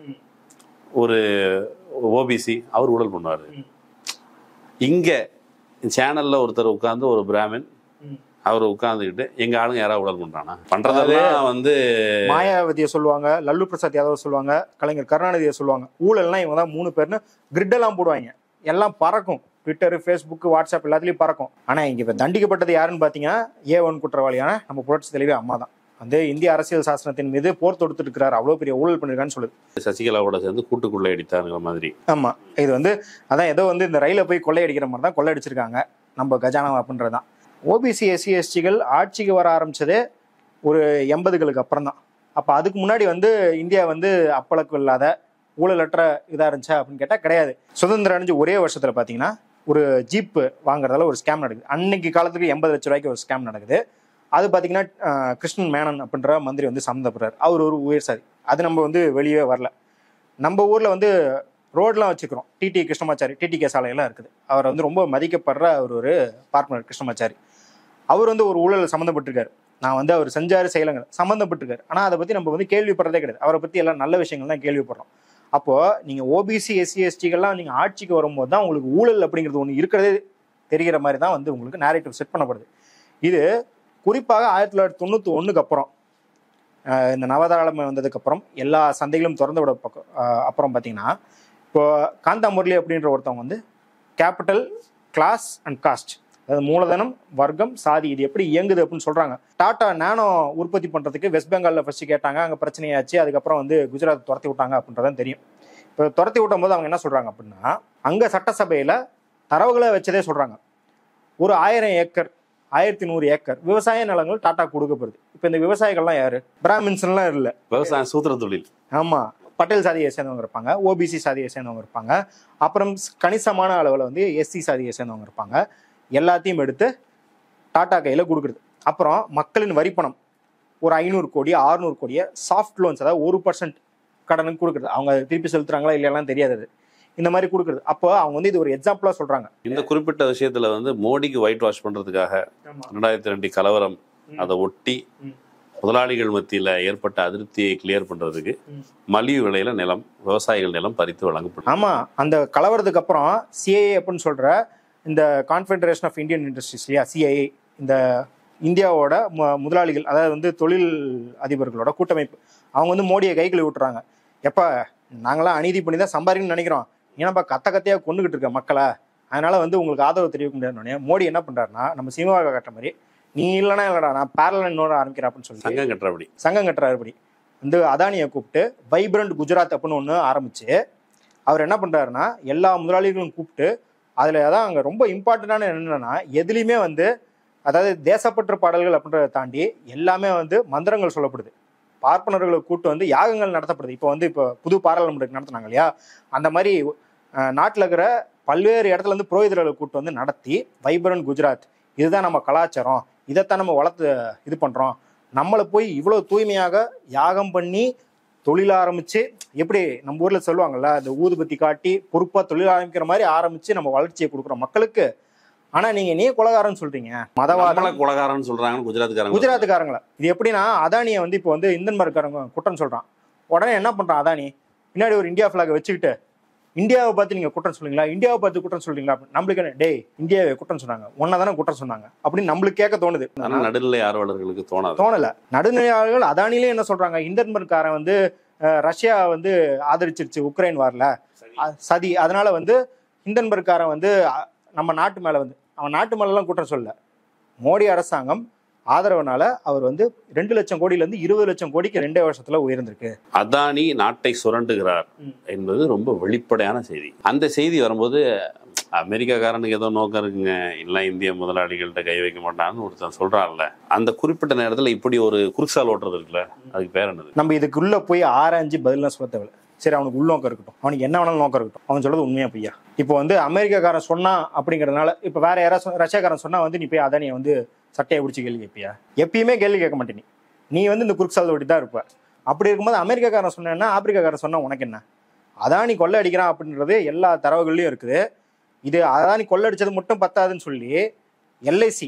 ஒரு ஓபிசி அவர் ஊழல் பண்ணுவார் ம். இங்க சேனல்ல ஒருத்தர் உட்கார்ந்து ஒரு பிராமின் ம். அவர் உட்கார்ந்துக்கிட்டு எங்க ஆளுங்க யாராவது ஊழல் பண்றானா பண்றதெல்லாம் வந்து மாயாவதியை சொல்லுவாங்க லல்லு பிரசாத் யாதவ் சொல்லுவாங்க கலைஞர் கருணாநிதியை சொல்லுவாங்க ஊழல்னா இவங்க தான் மூணு பேர்னு grid எல்லாம் போடுவாங்க எல்லாம் பறக்கும் ட்விட்டர் ஃபேஸ்புக் வாட்ஸ்அப் எல்லாத்துலயும் பறக்கும் ஆனா இங்க இப்ப தண்டிக்கப்பட்டது யாருன்னு பாத்தீங்கன்னா ஏ ஒன் குற்றவாளியான நம்ம புரட்சி தலைவி அம்மா தான் வந்து இந்திய அரசியல் சாசனத்தின் மீது போர் தொடுத்துட்டு இருக்கிறார் அவ்வளவு பெரிய ஊழல் பண்ணிருக்கான்னு சொல்லுது சசிகலாவோட சேர்ந்து கூட்டுக்குள்ளே அடித்தாருங்கிற மாதிரி ஆமா இது வந்து அதான் ஏதோ வந்து இந்த ரயில போய் கொள்ளையடிக்கிற மாதிரி தான் கொள்ளையடிச்சிருக்காங்க நம்ம கஜானா அப்படின்றது தான் ஓபிசி எஸ்சி எஸ்டிகள் ஆட்சிக்கு வர ஆரம்பிச்சதே ஒரு எண்பதுகளுக்கு அப்புறம் தான் அப்போ அதுக்கு முன்னாடி வந்து இந்தியா வந்து அப்பளக்கு இல்லாத ஊழலற்ற இதாக இருந்துச்சா அப்படின்னு கேட்டால் கிடையாது சுதந்திரம் அடைஞ்சு ஒரே வருஷத்தில் பார்த்தீங்கன்னா ஒரு ஜீப் வாங்குறதால ஒரு ஸ்கேம் நடக்குது அன்னைக்கு காலத்துக்கு எண்பது லட்ச ரூபாய்க்கு ஒரு ஸ்கேம் நடக்குது அது பார்த்தீங்கன்னா அஹ், கிருஷ்ணன் மேனன் அப்படின்ற மந்திரி வந்து சம்மந்தப்படுறாரு அவர் ஒரு உயர் சாதி அது நம்ம வந்து வெளியே வரல நம்ம ஊரில் வந்து ரோட்லாம் வச்சுக்கிறோம் டிடி கிருஷ்ணமாச்சாரி டிடிகே சாலையெல்லாம் இருக்குது அவர் வந்து ரொம்ப மதிக்கப்படுற அவர் ஒரு பார்ட்னர் கிருஷ்ணமாச்சாரி அவர் வந்து ஒரு ஊழல் சம்மந்தப்பட்டிருக்காரு நான் வந்து அவர் செஞ்சாரு செய்யலங்க சம்மந்தப்பட்டிருக்காரு ஆனால் அதை பற்றி நம்ம வந்து கேள்விப்படுறதே கிடையாது அவரை பற்றி எல்லாம் நல்ல விஷயங்கள் தான் கேள்விப்படுறோம் அப்போ நீங்கள் ஓபிசி எஸ்சி எஸ்டிகள்லாம் நீங்கள் ஆட்சிக்கு வரும்போது தான் உங்களுக்கு ஊழல் அப்படிங்கிறது ஒன்று இருக்கிறதே தெரிகிற மாதிரி தான் வந்து உங்களுக்கு நேரேட்டிவ் செட் பண்ணப்படுது இது குறிப்பாக ஆயிரத்தி தொள்ளாயிரத்தி தொண்ணூற்றி ஒன்றுக்கு அப்புறம் அஹ் இந்த நவதாளமை வந்ததுக்கு அப்புறம் எல்லா சந்தைகளும் திறந்து விட பக்கம் அஹ் அப்புறம் பார்த்தீங்கன்னா இப்போ காந்தா முரளி அப்படின்ற ஒருத்தவங்க வந்து கேபிட்டல் கிளாஸ் அண்ட் காஸ்ட் அதாவது மூலதனம் வர்க்கம் சாதி இது எப்படி இயங்குது அப்படின்னு சொல்றாங்க டாடா நானோ உற்பத்தி பண்றதுக்கு வெஸ்ட் பெங்கால்ல ஃபர்ஸ்ட் கேட்டாங்க அங்க பிரச்சனையாச்சு அதுக்கப்புறம் வந்து குஜராத் துரத்தி விட்டாங்க அப்படின்றதான் தெரியும் இப்போ துரத்தி விட்டும் போது அவங்க என்ன சொல்றாங்க அப்படின்னா அங்க சட்டசபையில தரவுகளை வச்சதே சொல்றாங்க ஒரு ஆயிரம் ஏக்கர் ஆயிரத்தி நூறு ஏக்கர் விவசாய நிலங்கள் டாடா கொடுக்கப்படுது இப்போ இந்த விவசாயிகள்லாம் யாரு பிராமின்ஸ்லாம் இல்லை விவசாயம் சூத்திர தொழில் ஆமா பட்டேல் சாதியை சேர்ந்தவங்க இருப்பாங்க ஓபிசி சாதியை சேர்ந்தவங்க இருப்பாங்க அப்புறம் கணிசமான அளவில் வந்து எஸ்சி சாதியை சேர்ந்தவங்க இருப்பாங்க எல்லாத்தையும் எடுத்து டாடா கையில் கொடுக்குறது அப்புறம் மக்களின் வரிப்பணம் ஒரு ஐநூறு கோடி ஆறுநூறு கோடியை சாஃப்ட் லோன்ஸ் அதாவது ஒரு பர்சன்ட் கடனுக்கு கொடுக்குறது அவங்க திருப்பி செலுத்துறாங்களா இல்லையாலாம் தெரியாது அது. இந்த மாதிரி கொடுக்குறது அப்போ அவங்க வந்து இது ஒரு எக்ஸாம்பிளாக சொல்கிறாங்க இந்த குறிப்பிட்ட விஷயத்துல வந்து மோடிக்கு ஒயிட் வாஷ் பண்றதுக்காக ரெண்டாயிரத்தி ரெண்டு கலவரம் ம். அதை ஒட்டி ம். முதலாளிகள் மத்தியில ஏற்பட்ட அதிருப்தியை கிளியர் பண்றதுக்கு ம். மலிவு விலையில நிலம் விவசாயிகள் நிலம் பறித்து வழங்கப்படும் ஆமா அந்த கலவரத்துக்கு அப்புறம் சிஐஏ அப்படின்னு சொல்ற இந்த கான்ஃபெடரேஷன் ஆஃப் இந்தியன் இண்டஸ்ட்ரீஸ் இல்லையா சிஐஏ இந்த இந்தியாவோட மு- முதலாளிகள் அதாவது வந்து தொழில் அதிபர்களோட கூட்டமைப்பு அவங்க வந்து மோடியை கைகளை விட்டுறாங்க எப்ப நாங்களாம் அநீதி பண்ணி தான் சம்பாதிக்கணும்னு நினைக்கிறோம் ஏன்னாப்பா கத்த கத்தையா கொண்டுகிட்டு இருக்க மக்களை அதனால வந்து உங்களுக்கு ஆதரவு தெரிவிக்க முடியாதுன்னு மோடி என்ன பண்றாருன்னா நம்ம சினிமாவை கட்டுற மாதிரி நீ இல்லைனா இல்லடா நான் பேரலன் இன்னொரு ஆரம்பிக்கிறேன் அப்படின்னு சொல்லி சங்கம் கட்டுறபடி சங்கம் கட்டுறாரு இப்படி வந்து அதானியை கூப்பிட்டு வைப்ரண்ட் குஜராத் அப்படின்னு ஒன்று ஆரம்பிச்சு அவர் என்ன பண்றாருன்னா எல்லா முதலாளிகளும் கூப்பிட்டு அதில் அதான் அங்கே ரொம்ப இம்பார்ட்டண்டான என்னன்னா எதுலேயுமே வந்து அதாவது தேசப்பற்று பாடல்கள் அப்படின்றத தாண்டி எல்லாமே வந்து மந்திரங்கள் சொல்லப்படுது பார்ப்பனர்களை கூட்டு வந்து யாகங்கள் நடத்தப்படுது இப்போ வந்து இப்போ புது பாராளுமன்றத்துக்கு நடத்துனாங்க இல்லையா அந்த மாதிரி நாட்டில் இருக்கிற பல்வேறு இடத்துல இருந்து புரோகிதர்களை கூட்டு வந்து நடத்தி வைப்ரண்ட் குஜராத் இதுதான் நம்ம கலாச்சாரம் இதைத்தான் நம்ம வளர்த்து இது பண்ணுறோம் நம்மளை போய் இவ்வளோ தூய்மையாக யாகம் பண்ணி தொழில் ஆரம்பிச்சு எப்படி நம்ம ஊர்ல சொல்லுவாங்கல்ல அந்த ஊதுபத்தி காட்டி பொறுப்பா தொழில் ஆரம்பிக்கிற மாதிரி ஆரம்பிச்சு நம்ம வளர்ச்சியை கொடுக்குறோம் மக்களுக்கு ஆனா நீங்க நீ கொலகாரன்னு சொல்றீங்க நம்மள மதவாதம் கொலகாரன்னு சொல்றாங்கன்னு குஜராத்துக்காரங்க குஜராத்துக்காரங்களா இது எப்படின்னா அதானியை வந்து இப்போ வந்து இந்தன்மார்க்காரங்க குற்றம் சொல்றான் உடனே என்ன பண்றான் அதானி பின்னாடி ஒரு இந்தியா ஃபிளாக வச்சுக்கிட்டு இந்தியாவை பார்த்து நீங்க குற்றம் சொல்றீங்களா இந்தியாவை பார்த்து குற்றம் சொல்றீங்களா அப்படின்னு நம்மளுக்கு என்ன டேய் இந்தியாவை குற்றம் சொன்னாங்க ஒன்னா தானே குற்றம் சொன்னாங்க அப்படின்னு நம்மளுக்கு கேட்க தோணுது ஆனா நடுநிலை ஆர்வலர்களுக்கு தோணாது தோணல நடுநிலையாளர்கள் அதானிலே என்ன சொல்றாங்க இந்தன்பர்காரன் வந்து அஹ், ரஷ்யா வந்து ஆதரிச்சிருச்சு உக்ரைன் வார்ல அ- சதி அதனால வந்து ஹிந்தன்பர்காரன் வந்து அ- நம்ம நாட்டு மேல வந்து அவன் நாட்டு மேலலாம் குற்றம் சொல்லல மோடி அரசாங்கம் ஆதரவுனால அவர் வந்து ரெண்டு லட்சம் கோடியில இருந்து இருபது லட்சம் கோடிக்கு ரெண்டே வருஷத்துல உயர்ந்திருக்கு அதானி நாட்டை சுரண்டுகிறார் ம். என்பது ரொம்ப வெளிப்படையான செய்தி அந்த செய்தி வரும்போது அமெரிக்காக்காரனுக்கு ஏதோ நோக்கம் இருக்குங்க எல்லாம் இந்திய முதலாளிகள்கிட்ட கை வைக்க மாட்டான்னு ஒருத்தன் சொல்றான்ல அந்த குறிப்பிட்ட நேரத்துல இப்படி ஒரு குறுசால் ஓட்டுறது இருக்குல்ல அதுக்கு பேர் என்னது நம்ம இதுக்குள்ள போய் ஆராய்ஞ்சு பதிலாம் சொல்ல தேவையில்ல சரி அவனுக்கு உள்நோக்கம் இருக்கட்டும் அவனுக்கு என்ன வேணாலும் நோக்கம் இருக்கட்டும் அவன் சொல்றது உண்மையா பொய்யா இப்போ வந்து அமெரிக்காக்காரன் சொன்னா அப்படிங்கறதுனால இப்போ வேற யாராவது சொ- ரஷ்யாக்காரன் சொன்னா வந்து நீ போய் அதானியை வந்து சட்டையை பிடிச்சி கேள்வி கேட்பியா எப்பயுமே கேள்வி கேட்க மாட்டே நீ நீ வந்து இந்த குறுக்சால் ஓட்டி தான் இருப்ப அப்படி இருக்கும்போது அமெரிக்காக்காரன் சொன்னா ஆப்பிரிக்காக்காரன் சொன்னா உனக்கு என்ன அதானி கொள்ளை அடிக்கிறான் அப்படின்றது எல்லா தரவுகள்லையும் இருக்குது இது அதானி கொள்ளை அடிச்சது மட்டும் பத்தாதுன்னு சொல்லி எல்ஐசி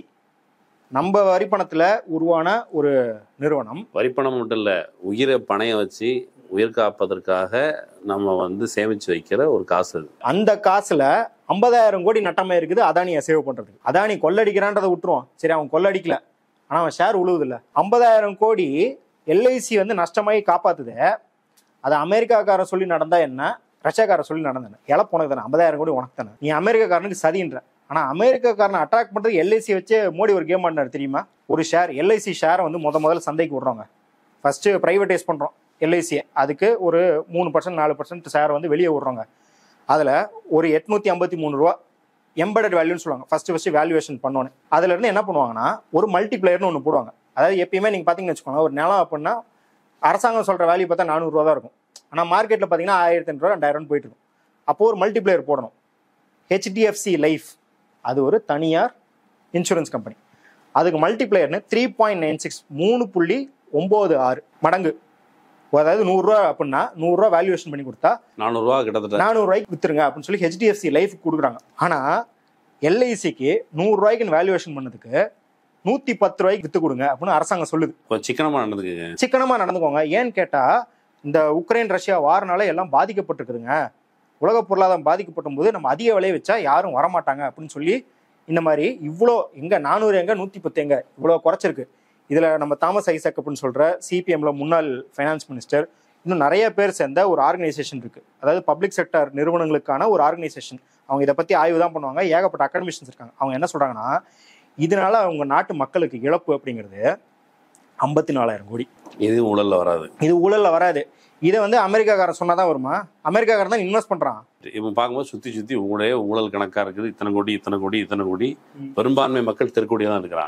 நம்ம வரிப்பணத்துல உருவான ஒரு நிறுவனம் வரிப்பணம் மட்டும் இல்ல உயிரை பணைய வச்சு உயிர் காப்பதற்காக நம்ம வந்து சேமிச்சு வைக்கிற ஒரு காசு அது அந்த காசுல ஐம்பதாயிரம் கோடி நட்டமா இருக்குது அதானியை சேவ் பண்றதுக்கு அதானி கொள்ளடிக்கிறான்றதை விட்டுருவோம் சரி அவன் கொள்ளடிக்கல ஆனா அவன் ஷேர் உழுவுது இல்ல ஐம்பதாயிரம் கோடி எல்ஐசி வந்து நஷ்டமாகி காப்பாத்துது அது அமெரிக்காக்காரன் சொல்லி நடந்தா என்ன ரஷ்யாக்காரன் சொல்லி நடந்தன இழப்பு உனக்கு தானே ஐம்பதாயிரம் கோடி உனக்கு தானே நீ அமெரிக்காக்காரனுக்கு சதின்ற ஆனா அமெரிக்காக்காரனை அட்ராக்ட் பண்றது எல்ஐசி வச்சு மோடி ஒரு கேம் ஆடினார் தெரியுமா ஒரு ஷேர் எல்ஐசி ஷேரை வந்து முத முதல்ல சந்தைக்கு விடுறோங்க ஃபர்ஸ்ட் ப்ரைவேட்டைஸ் பண்றோம் எல்ஐசியை அதுக்கு ஒரு மூணு பர்சன்ட் நாலு பர்சன்ட் ஷேர் வந்து வெளியே விடுறோங்க அதில் ஒரு எட்நூத்தி ஐம்பத்தி மூணு ரூபா எம்பெடட் வேல்யூன்னு சொல்லுவாங்க ஃபர்ஸ்ட் ஃபர்ஸ்ட் வேல்யூவேஷன் பண்ணோன்னு அதுல இருந்து என்ன பண்ணுவாங்கன்னா ஒரு மல்டிப்ளையர்னு ஒன்று போடுவாங்க அதாவது எப்பயுமே நீங்கள் பார்த்தீங்கன்னு வச்சுக்கோங்க ஒரு நிலம் அப்படின்னா அரசாங்கம் சொல்கிற வேல்யூ பார்த்தா நானூறுரூவா தான் இருக்கும் ஆனால் மார்க்கெட்டில் பார்த்தீங்கன்னா ஆயிரத்தி ஐநூறுவா ரெண்டாயிரம் போயிட்டு இருக்கும் அப்போ ஒரு மல்டிப்ளையர் போடணும் ஹெச்டிஎஃப்சி லைஃப் அது ஒரு தனியார் இன்சூரன்ஸ் கம்பெனி அதுக்கு மல்டிப்ளையர்னு த்ரீ பாயிண்ட் நைன் சிக்ஸ் மூணு புள்ளி ஒம்பது ஆறு மடங்கு அதாவது நூறுரூவா அப்படின்னா நூறுரூவா வேல்யூவேஷன் பண்ணி கொடுத்தா நானூறு ரூபா கிட்டத்தட்ட நானூறுரூவாய்க்கு வித்துருங்க அப்படின்னு சொல்லி ஹெச்டிஎஃப்சி லைஃப் கொடுக்குறாங்க ஆனால் எல்ஐசிக்கு நூறுரூவாய்க்கு வேல்யூவேஷன் பண்ணதுக்கு நூற்றி பத்து ரூபாய்க்கு வித்து கொடுங்க அப்படின்னு அரசாங்கம் சொல்லுது கொஞ்சம் சிக்கனமா நடந்துக்குங்க சிக்கனமாக நடந்துக்கோங்க ஏன்னு கேட்டால் இந்த உக்ரைன் ரஷ்யா வாரனால எல்லாம் பாதிக்கப்பட்டிருக்குதுங்க உலக பொருளாதாரம் பாதிக்கப்படும் போது நம்ம அதிக விலை வச்சா யாரும் வரமாட்டாங்க அப்படின்னு சொல்லி இந்த மாதிரி இவ்வளோ எங்க நானூறு எங்க நூற்றி பத்து எங்க இவ்வளோ குறைச்சிருக்கு இதில் நம்ம தாமஸ் ஐசக் அப்படின்னு சொல்கிற சிபிஎம்ல முன்னாள் ஃபைனான்ஸ் மினிஸ்டர் இன்னும் நிறைய பேர் சேர்ந்த ஒரு ஆர்கனைசேஷன் இருக்கு அதாவது பப்ளிக் செக்டர் நிறுவனங்களுக்கான ஒரு ஆர்கனைசேஷன் அவங்க இதை பற்றி ஆய்வு தான் பண்ணுவாங்க ஏகப்பட்ட அகாடமிஷன்ஸ் இருக்காங்க அவங்க என்ன சொல்றாங்கன்னா இதனால அவங்க நாட்டு மக்களுக்கு இழப்பு அப்படிங்கிறது ஐம்பத்தி நாலாயிரம் கோடி இது ஊழல்ல வராது இது ஊழல்ல வராது இதை வந்து அமெரிக்காக்காரன் சொன்னாதான் வருமா அமெரிக்காக்காரன் தான் இன்வெஸ்ட் பண்றான் இவன் பார்க்கும்போது சுத்தி சுத்தி ஊழலே ஊழல் கணக்கா இருக்குது இத்தனை கோடி இத்தனை கோடி இத்தனை கோடி ம். பெரும்பான்மை மக்கள் தெருக்கோடியா தான் இருக்கிறாங்க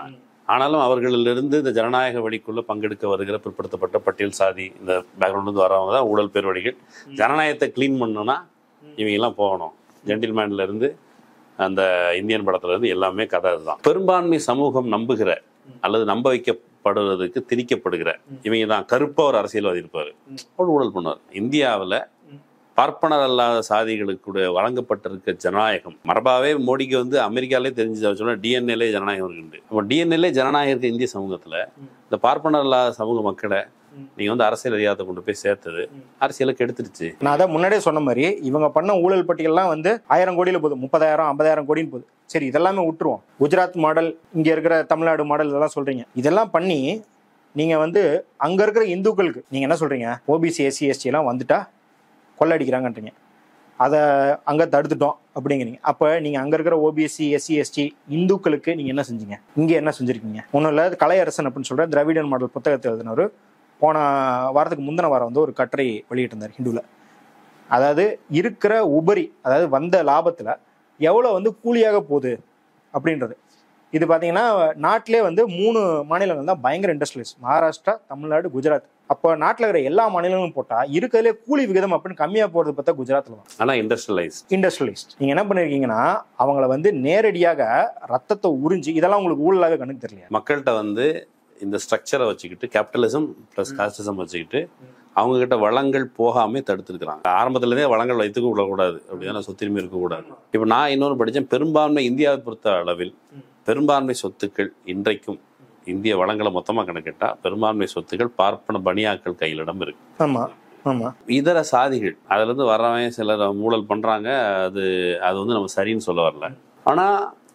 ஆனாலும் அவர்களிலிருந்து இந்த ஜனநாயக வழிக்குள்ள பங்கெடுக்க வருகிற பிற்படுத்தப்பட்ட பட்டியல் சாதி இந்த பேக்ரவுண்ட்லேருந்து வரவங்க தான் ஊழல் பேர்வழிகள் ஜனநாயகத்தை க்ளீன் பண்ணணும்னா இவங்கெல்லாம் போகணும் ஜென்டில்மேன்ல இருந்து அந்த இந்தியன் படத்துல இருந்து எல்லாமே கதை அதுதான் பெரும்பான்மை சமூகம் நம்புகிற அல்லது நம்ப வைக்கப்படுவதற்கு திணிக்கப்படுகிற இவங்க தான் கருப்பா ஒரு அரசியல்வாதி இருப்பாரு அவர் ஊழல் பண்ணுவார் இந்தியாவில் பார்ப்பனர் அல்லாத சாதிகளுக்கு கூட வழங்கப்பட்டிருக்க ஜனநாயகம் மரபாவே மோடிக்கு வந்து அமெரிக்காலே தெரிஞ்சு சொன்னா டிஎன்ஏலே ஜனநாயகம் இருக்குண்டு அப்போ டிஎன்ஏலே ஜனநாயகம் இருக்கு இந்திய சமூகத்துல இந்த பார்ப்பனர் அல்லாத சமூக மக்களை நீங்க வந்து அரசியல் அதிகாரத்தை கொண்டு போய் சேர்த்தது அரசியலை கெடுத்துருச்சு நான் அதான் முன்னாடியே சொன்ன மாதிரி இவங்க பண்ண ஊழல் பட்டியல்லாம் வந்து ஆயிரம் கோடியில போகுது முப்பதாயிரம் ஐம்பதாயிரம் கோடின்னு போகுது சரி இதெல்லாமே விட்டுருவோம் குஜராத் மாடல் இங்க இருக்கிற தமிழ்நாடு மாடல் இதெல்லாம் சொல்றீங்க இதெல்லாம் பண்ணி நீங்க வந்து அங்க இருக்கிற இந்துக்களுக்கு நீங்க என்ன சொல்றீங்க ஓபிசி எஸ்சி எஸ்டி எல்லாம் வந்துட்டா கொள்ளடிக்கிறாங்கன்றீங்க அதை அங்கே தடுத்துட்டோம் அப்படிங்கிறீங்க அப்போ நீங்கள் அங்கே இருக்கிற ஓபிஎஸ்சி எஸ்சி எஸ்டி இந்துக்களுக்கு நீங்கள் என்ன செஞ்சீங்க இங்கே என்ன செஞ்சுருக்கீங்க ஒன்றும் இல்லை கலையரசன் அப்படின்னு சொல்கிற திராவிடன் மாடல் புத்தகத்தை எழுதினவர் போன வாரத்துக்கு முந்தின வாரம் வந்து ஒரு கட்டுரை வெளியிட்டிருந்தார் ஹிந்துவில் அதாவது இருக்கிற உபரி அதாவது வந்த லாபத்தில் எவ்வளோ வந்து கூலியாக போகுது அப்படின்றது இது பார்த்தீங்கன்னா நாட்டிலே வந்து மூணு மாநிலங்கள் தான் பயங்கர இண்டஸ்ட்ரியலிஸ்ட் மகாராஷ்டிரா தமிழ்நாடு குஜராத் அப்போ நாட்டில் இருக்கிற எல்லா மாநிலங்களும் போட்டால் இருக்கிறதுலே கூலி விகிதம் அப்படின்னு கம்மியாக போகிறது பார்த்தா குஜராத்தில் தான் ஆனா இண்டஸ்ட்ரியலைஸ் இண்டஸ்ட்ரியலிஸ்ட் நீங்கள் என்ன பண்ணிருக்கீங்கன்னா அவங்கள வந்து நேரடியாக ரத்தத்தை உறிஞ்சி இதெல்லாம் உங்களுக்கு ஊழலாக கணக்கு தெரியலையா மக்கள்கிட்ட வந்து இந்த ஸ்ட்ரக்சரை வச்சுக்கிட்டு கேபிட்டலிசம் ப்ளஸ் காஸ்டிசம் வச்சுக்கிட்டு அவங்க கிட்ட வளங்கள் போகாம தடுத்துருக்காங்க ஆரம்பத்துல இருந்தே வளங்கள் வைத்துக்க விடக்கூடாது அப்படியான சொத்துரிமை இருக்கக்கூடாது இப்போ நான் இன்னொரு படித்தேன் பெரும்பான்மை இந்தியாவை பொறுத்த அளவில் பெரும்பான்மை சொத்துக்கள் இன்றைக்கும் இந்திய வளங்களை மொத்தமாக கணக்கிட்டா பெரும்பான்மை சொத்துக்கள் பார்ப்பன பணியாக்கள் கையிலிடம் இருக்கு ஆமாம் ஆமாம் இதர சாதிகள் அதுல இருந்து வர்றவன் சிலர் ஊழல் பண்றாங்க அது அது வந்து நம்ம சரின்னு சொல்ல வரல ஆனா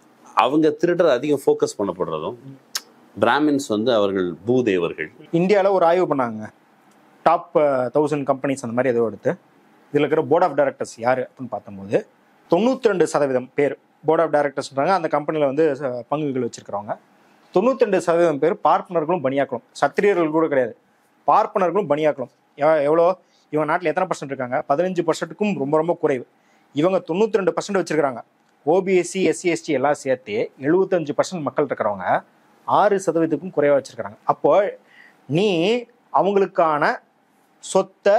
அவங்க திருடுற அதிகம் ஃபோக்கஸ் பண்ணப்படுறதும் பிராமின்ஸ் வந்து அவர்கள் பூதேவர்கள் இந்தியாவில் ஒரு ஆய்வு பண்ணாங்க டாப் தௌசண்ட் கம்பெனிஸ் அந்த மாதிரி ஏதோ எடுத்து இதில் இருக்கிற போர்ட் ஆஃப் டைரக்டர்ஸ் யார் அப்படின்னு பார்த்தம்போது தொண்ணூற்றி ரெண்டு சதவீதம் பேர் போர்ட் ஆஃப் டைரக்டர்ஸ்ன்றாங்க அந்த கம்பெனியில் வந்து ச- பங்குகள் வச்சிருக்கிறவங்க தொண்ணூற்றி ரெண்டு சதவீதம் பேர் பார்ப்பனர்களும் பணியாக்களும் சத்திரியர்கள் கூட கிடையாது பார்ப்பனர்களும் பணியாக்களும் எவ- எவ்வளோ இவங்க நாட்டில் எத்தனை பர்சன்ட் இருக்காங்க பதினஞ்சு பர்சன்ட்டுக்கும் ரொம்ப ரொம்ப குறைவு இவங்க தொண்ணூற்றி ரெண்டு பர்சன்ட் வச்சிருக்காங்க ஓபிஎஸ்சி எஸ்சி எஸ்டி எல்லாம் சேர்த்து எழுபத்தஞ்சு பர்சன்ட் மக்கள் இருக்கிறவங்க ஆறு சதவீதத்துக்கும் குறைவாக வச்சிருக்காங்க அப்போ நீ அவங்களுக்கான சொத்தை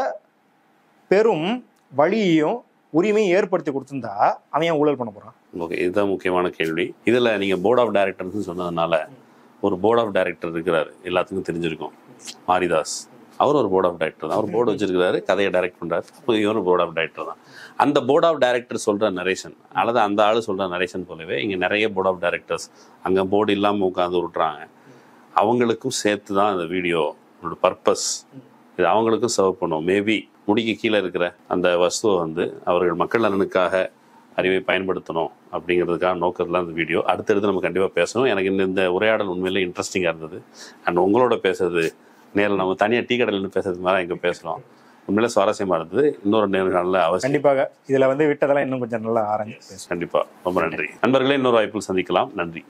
பெரும் வழியையும் உரிமையும் ஏற்படுத்தி கொடுத்திருந்தா அவன் ஏன் ஊழல் பண்ண போறான் ஓகே இதுதான் முக்கியமான கேள்வி இதுல நீங்க போர்ட் ஆஃப் டைரக்டர்ஸ் சொன்னதுனால ஒரு போர்ட் ஆஃப் டைரக்டர் இருக்கிறாரு எல்லாத்துக்கும் தெரிஞ்சிருக்கும் மாரிதாஸ் அவர் ஒரு போர்ட் ஆஃப் டைரக்டர் தான் அவர் போர்டு வச்சிருக்காரு கதையை டைரக்ட் பண்றாரு அப்போ இவர் போர்ட் ஆஃப் டைரக்டர் தான் அந்த போர்ட் ஆஃப் டைரக்டர் சொல்ற நரேஷன் அல்லது அந்த ஆளு சொல்ற நரேஷன் போலவே இங்க நிறைய போர்ட் ஆஃப் டைரக்டர்ஸ் அங்க போர்டு இல்லாம உட்காந்து உருட்டுறாங்க அவங்களுக்கும் சேர்த்து தான் இந்த வீடியோ பர்பஸ் இது அவங்களுக்கும் சர்வ் பண்ணும் மேபி முடிக்கு கீழே இருக்கிற அந்த வஸ்துவை வந்து அவர்கள் மக்கள் நலனுக்காக அறிவை பயன்படுத்தணும் அப்படிங்கிறதுக்காக நோக்கத்தில் அந்த வீடியோ அடுத்தடுத்து நம்ம கண்டிப்பாக பேசணும் எனக்கு இந்த இந்த உரையாடல் உண்மையிலே இன்ட்ரெஸ்டிங்காக இருந்தது அண்ட் உங்களோட பேசுறது நேரில் நம்ம தனியாக டீ கடையில் நின்னு பேசுறதுக்கு மேலே இங்கே பேசுகிறோம் உண்மையிலே சுவாரஸ்யமாக இருந்தது இன்னொரு நேர்காணல அவசியம் கண்டிப்பாக இதுல வந்து விட்டதெல்லாம் இன்னும் கொஞ்சம் நல்லா ஆரஞ்சு பேசும் கண்டிப்பாக ரொம்ப நன்றி நண்பர்களே இன்னொரு வாய்ப்பில் சந்திக்கலாம் நன்றி